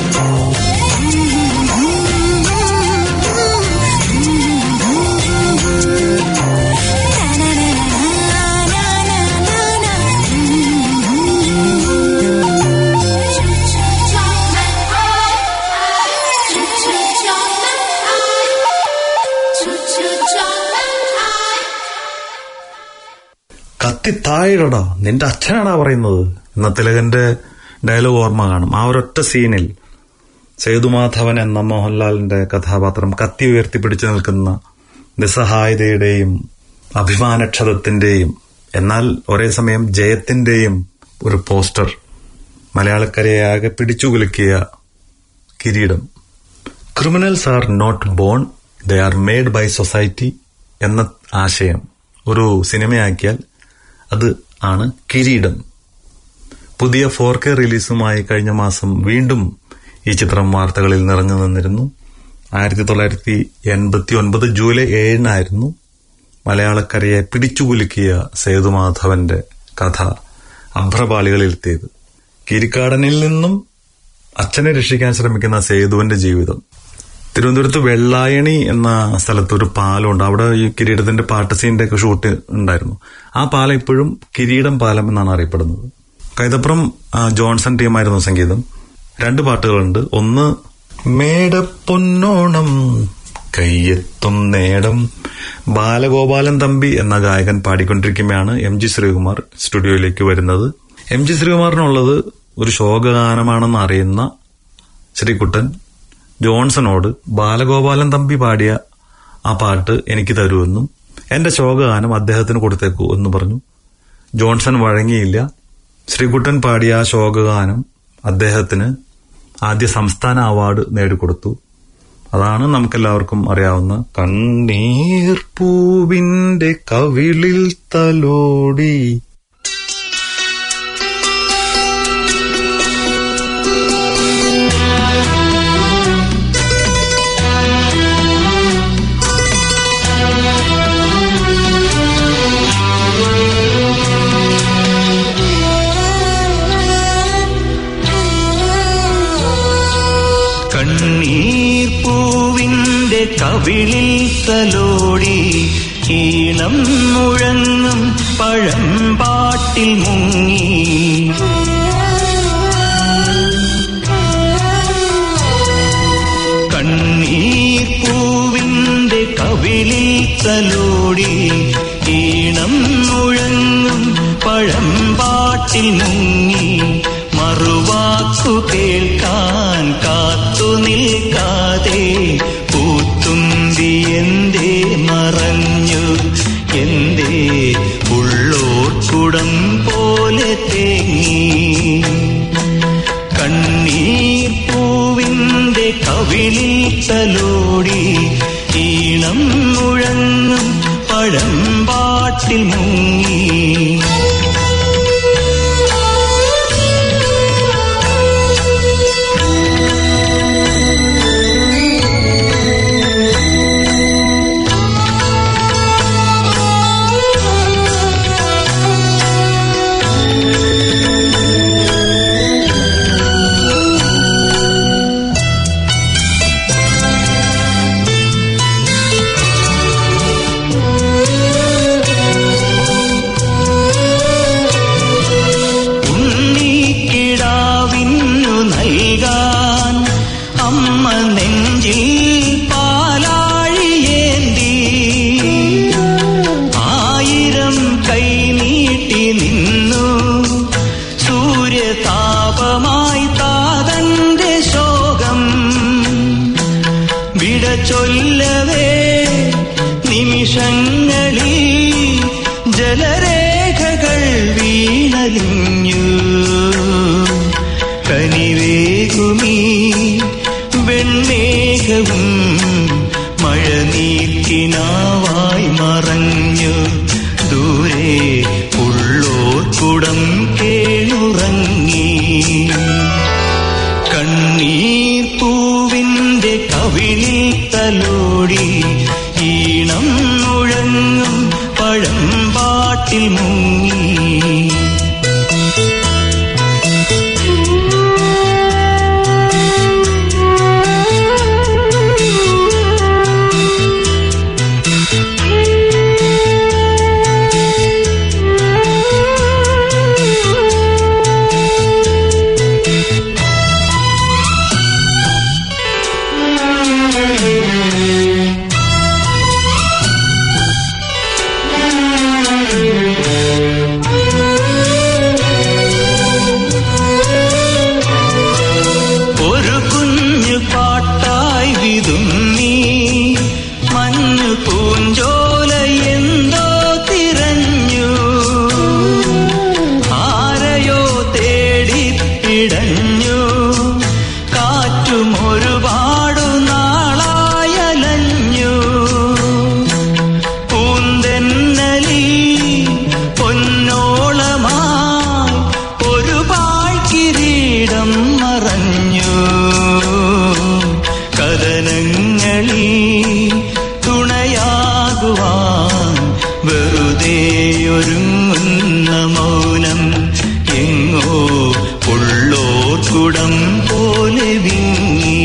കത്തി താഴെടാ നിന്റെ അച്ഛനാടാ പറയുന്നത് എന്ന തിലകന്റെ ഡയലോഗ് ഓർമ്മ കാണും ആ ഒരൊറ്റ സീനിൽ സേതുമാധവൻ എന്ന മോഹൻലാലിന്റെ കഥാപാത്രം കത്തി ഉയർത്തിപ്പിടിച്ചു നിൽക്കുന്ന നിസ്സഹായതയുടെയും അഭിമാനക്ഷതത്തിന്റെയും എന്നാൽ ഒരേ സമയം ജയത്തിന്റെയും ഒരു പോസ്റ്റർ മലയാളക്കരയെ ആകെ പിടിച്ചുകുലുക്കിയ Kireedam criminals are not born they are made by society എന്ന ആശയം ഒരു സിനിമയാക്കിയാൽ അത് ആണ് കിരീടം പുതിയ ഫോർ കെ റിലീസുമായി കഴിഞ്ഞ മാസം വീണ്ടും ഈ ചിത്രം വാർത്തകളിൽ നിറഞ്ഞു നിന്നിരുന്നു ആയിരത്തി തൊള്ളായിരത്തി എൺപത്തി ഒൻപത് ജൂലൈ ഏഴിനായിരുന്നു മലയാളക്കരയെ പിടിച്ചുകുലുക്കിയ സേതുമാധവന്റെ കഥ അഭ്രപാളികളിലെത്തിയത് കിരിക്കാടനിൽ നിന്നും അച്ഛനെ രക്ഷിക്കാൻ ശ്രമിക്കുന്ന സേതുവിന്റെ ജീവിതം തിരുവനന്തപുരത്ത് വെള്ളായണി എന്ന സ്ഥലത്ത് ഒരു പാലമുണ്ട് അവിടെ ഈ കിരീടത്തിന്റെ പാട്ട് സീനിന്റെ ഒക്കെ ഷൂട്ട് ഉണ്ടായിരുന്നു ആ പാലം ഇപ്പോഴും കിരീടം പാലം എന്നാണ് അറിയപ്പെടുന്നത് കൈതപ്പുറം ആ, ജോൺസൺ ടീമായിരുന്നു സംഗീതം രണ്ട് പാട്ടുകളുണ്ട് ഒന്ന് മേടപ്പൊന്നോണം കയ്യെത്തും നേടം ബാലഗോപാലൻ തമ്പി എന്ന ഗായകൻ പാടിക്കൊണ്ടിരിക്കുമ്പോഴാണ് എം ജി ശ്രീകുമാർ സ്റ്റുഡിയോയിലേക്ക് വരുന്നത് എം ജി ശ്രീകുമാറിനുള്ളത് ഒരു ശോകഗാനമാണെന്ന് അറിയുന്ന ശ്രീകുട്ടൻ ജോൺസണോട് ബാലഗോപാലൻ തമ്പി പാടിയ ആ പാട്ട് എനിക്ക് തരുമെന്നും എന്റെ ശോകഗാനം അദ്ദേഹത്തിന് കൊടുത്തേക്കൂ എന്ന് പറഞ്ഞു ജോൺസൺ വഴങ്ങിയില്ല ശ്രീകുട്ടൻ പാടിയ ആ ശോകഗാനം അദ്ദേഹത്തിന് ആദ്യ സംസ്ഥാന അവാർഡ് നേടിക്കൊടുത്തു അതാണ് നമുക്കെല്ലാവർക്കും അറിയാവുന്ന കണ്ണീർ പൂവിന്റെ കവിളിൽ തലോടി കണ്ണീർ പൂവിന്റെ കവിളിൽ തലോടി ഈണം മുഴങ്ങും പഴമ്പാട്ടിൽ മുങ്ങി കണ്ണീർ പൂവിന്റെ കവിളിൽ തലോടി ഈണം മുഴങ്ങും പഴമ്പാട്ടിൽ മുങ്ങി മറുവാക്കു കേൾക്കാൻ കാത്തു നിൽക്കാതെ പൂത്തുമ്പി എന്തേ മറഞ്ഞു എന്തേ ഉള്ളോർക്കുടം പോലെ തേങ്ങി കണ്ണീർ പൂവിന്റെ കവിളിൽ തലോടി ഈണം മുഴങ്ങും പഴമ്പാട്ടിൽ മുങ്ങി ഉണ്ണിക്കിടാവിന്നു നൽകാൻ അമ്മ നെഞ്ചിൽ പാലാഴിയേന്തി ആയിരം കൈ നീട്ടി നിന്നു സൂര്യതാപമായി താതന്റെ ശോകം വിട ചൊല്ലവേ നിമിഷങ്ങളിൽ ജലരേഖകൾ വീണലിഞ്ഞു കനിവേകുമീ വെൺമേഘവും മഴനീർക്കിനാവായി മറഞ്ഞു ദൂരെ ഉള്ളോർക്കുടം കേണുറങ്ങി കണ്ണീർ പൂവിന്റെ കവിളിൽ തലോടി ഈണം മുഴങ്ങും പഴമ്പാട്ടിൽ മുങ്ങി ഒരു കുഞ്ഞു പാട്ടായി വിതുമ്മി മഞ്ഞു പൂഞ്ചോല എന്തോ തിരഞ്ഞു ആരെയോ തേടി പിടഞ്ഞു കാറ്റും ഒരുപാടു നാളായലഞ്ഞു പൂന്തെന്നലി പൊന്നോളമായി ഒരു പാഴ്കിരീടം മറഞ്ഞു കഥനങ്ങളിൽ തുണയാകുവാൻ വെറുതെയൊരുങ്ങുന്ന മൗനം എങ്ങോ ഉള്ളോർക്കുടം പോലെ വിങ്ങി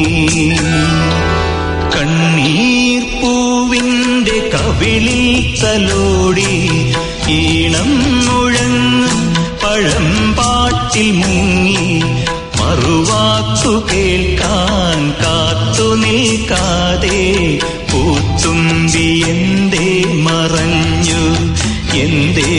കണ്ണീർ പൂവിന്റെ കവിളിൽ തലോടി ഈണം മുഴങ്ങും പഴമ്പാട്ടിൽ മുങ്ങി മറുവാക്കു കേൾക്കാൻ കാത്തു നിൽക്കാതെ പൂത്തുമ്പി എന്തേ മറഞ്ഞു എന്തേ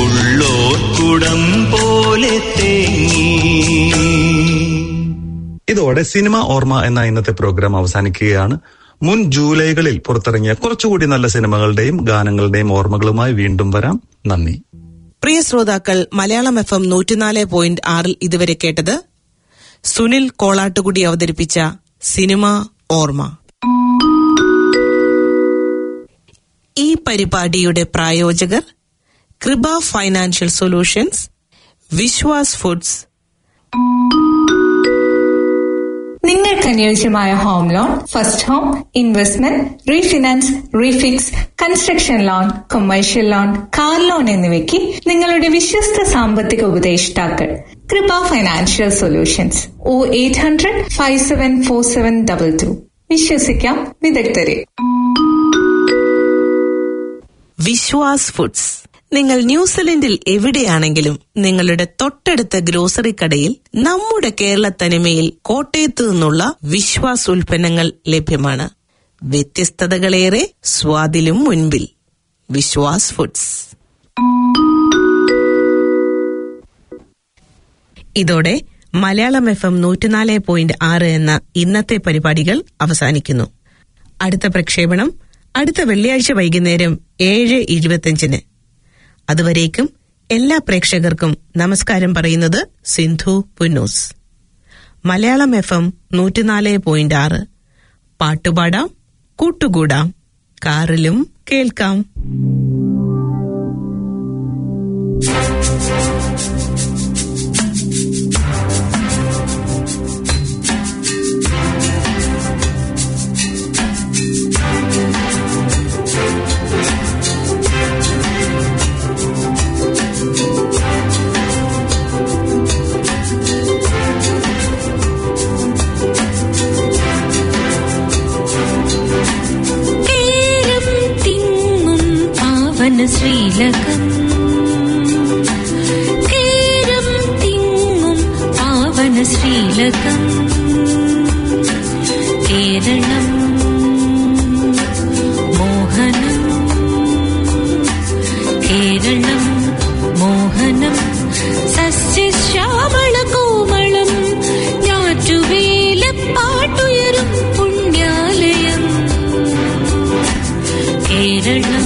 ഉള്ളോർക്കുടം പോലെ തേങ്ങി ഇതോടെ സിനിമ ഓർമ്മ എന്ന ഇന്നത്തെ പ്രോഗ്രാം അവസാനിക്കുകയാണ് മുൻ ജൂലൈകളിൽ പുറത്തിറങ്ങിയ കുറച്ചുകൂടി നല്ല സിനിമകളുടെയും ഗാനങ്ങളുടെയും ഓർമ്മകളുമായി വീണ്ടും വരാം നന്ദി പ്രിയ ശ്രോതാക്കൾ മലയാളം എഫ് എം നൂറ്റിനാല് പോയിന്റ് ആറിൽ ഇതുവരെ കേട്ടത് സുനിൽ കോളാട്ടുകുടി അവതരിപ്പിച്ച സിനിമ ഓർമ്മ ഈ പരിപാടിയുടെ പ്രായോജകർ കൃപ ഫൈനാൻഷ്യൽ സൊല്യൂഷൻസ് വിശ്വാസ് ഫുഡ്സ് നിങ്ങൾക്ക് അനുയോജ്യമായ home loan first home investment refinance refix construction loan commercial loan car loan എന്നിവയ്ക്ക് നിങ്ങളുടെ വിശ്വസ്ത സാമ്പത്തിക ഉപദേഷ്ടാക്കൾ കൃപ financial solutions O eight hundred five seven four seven double two വിശ്വസിക്കാം വിദഗ്ധരെ വിശ്വാസ് ഫുഡ്സ് നിങ്ങൾ ന്യൂസിലൻഡിൽ എവിടെയാണെങ്കിലും നിങ്ങളുടെ തൊട്ടടുത്ത ഗ്രോസറി കടയിൽ നമ്മുടെ കേരള തനിമയിൽ കോട്ടയത്ത് നിന്നുള്ള വിശ്വാസ് ഉൽപ്പന്നങ്ങൾ ലഭ്യമാണ് വ്യത്യസ്തതകളേറെ സ്വാദിലും മുൻപിൽ വിശ്വാസ് ഫുഡ്സ് ഇതോടെ മലയാളം എഫ് എം നൂറ്റിനാല് പോയിന്റ് ആറ് എന്ന ഇന്നത്തെ പരിപാടികൾ അവസാനിക്കുന്നു അടുത്ത പ്രക്ഷേപണം അടുത്ത വെള്ളിയാഴ്ച വൈകുന്നേരം ഏഴ് ഇരുപത്തിയഞ്ചിന് അതുവരേക്കും എല്ലാ പ്രേക്ഷകർക്കും നമസ്കാരം പറയുന്നത് സിന്ധു പുന്നൂസ് മലയാളം എഫ് എം നൂറ്റിനാല് പോയിന്റ് ആറ് പാട്ടുപാടാം കൂട്ടുകൂടാം കാറിലും കേൾക്കാം കേരം തിങ്ങും പാവന ശ്രീലകം കേരം തിങ്ങും പാവന ശ്രീലകം കേരളം മോഹനം കേരളം മോഹനം സസ്യശ്യാമള കോമളം ഞാറ്റുവേലപ്പാട്ടുയരും പുണ്യാലയം കേരളം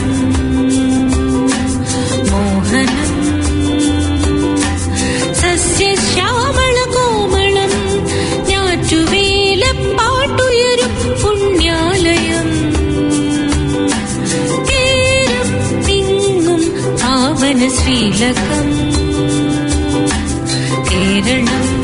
മോഹനം സസ്യശ്യാമള കോമളം ഞാറ്റുവേലപ്പാട്ടുയരും പുണ്യാലയം കേരം തിങ്ങും പാവന ശ്രീലകം കേരളം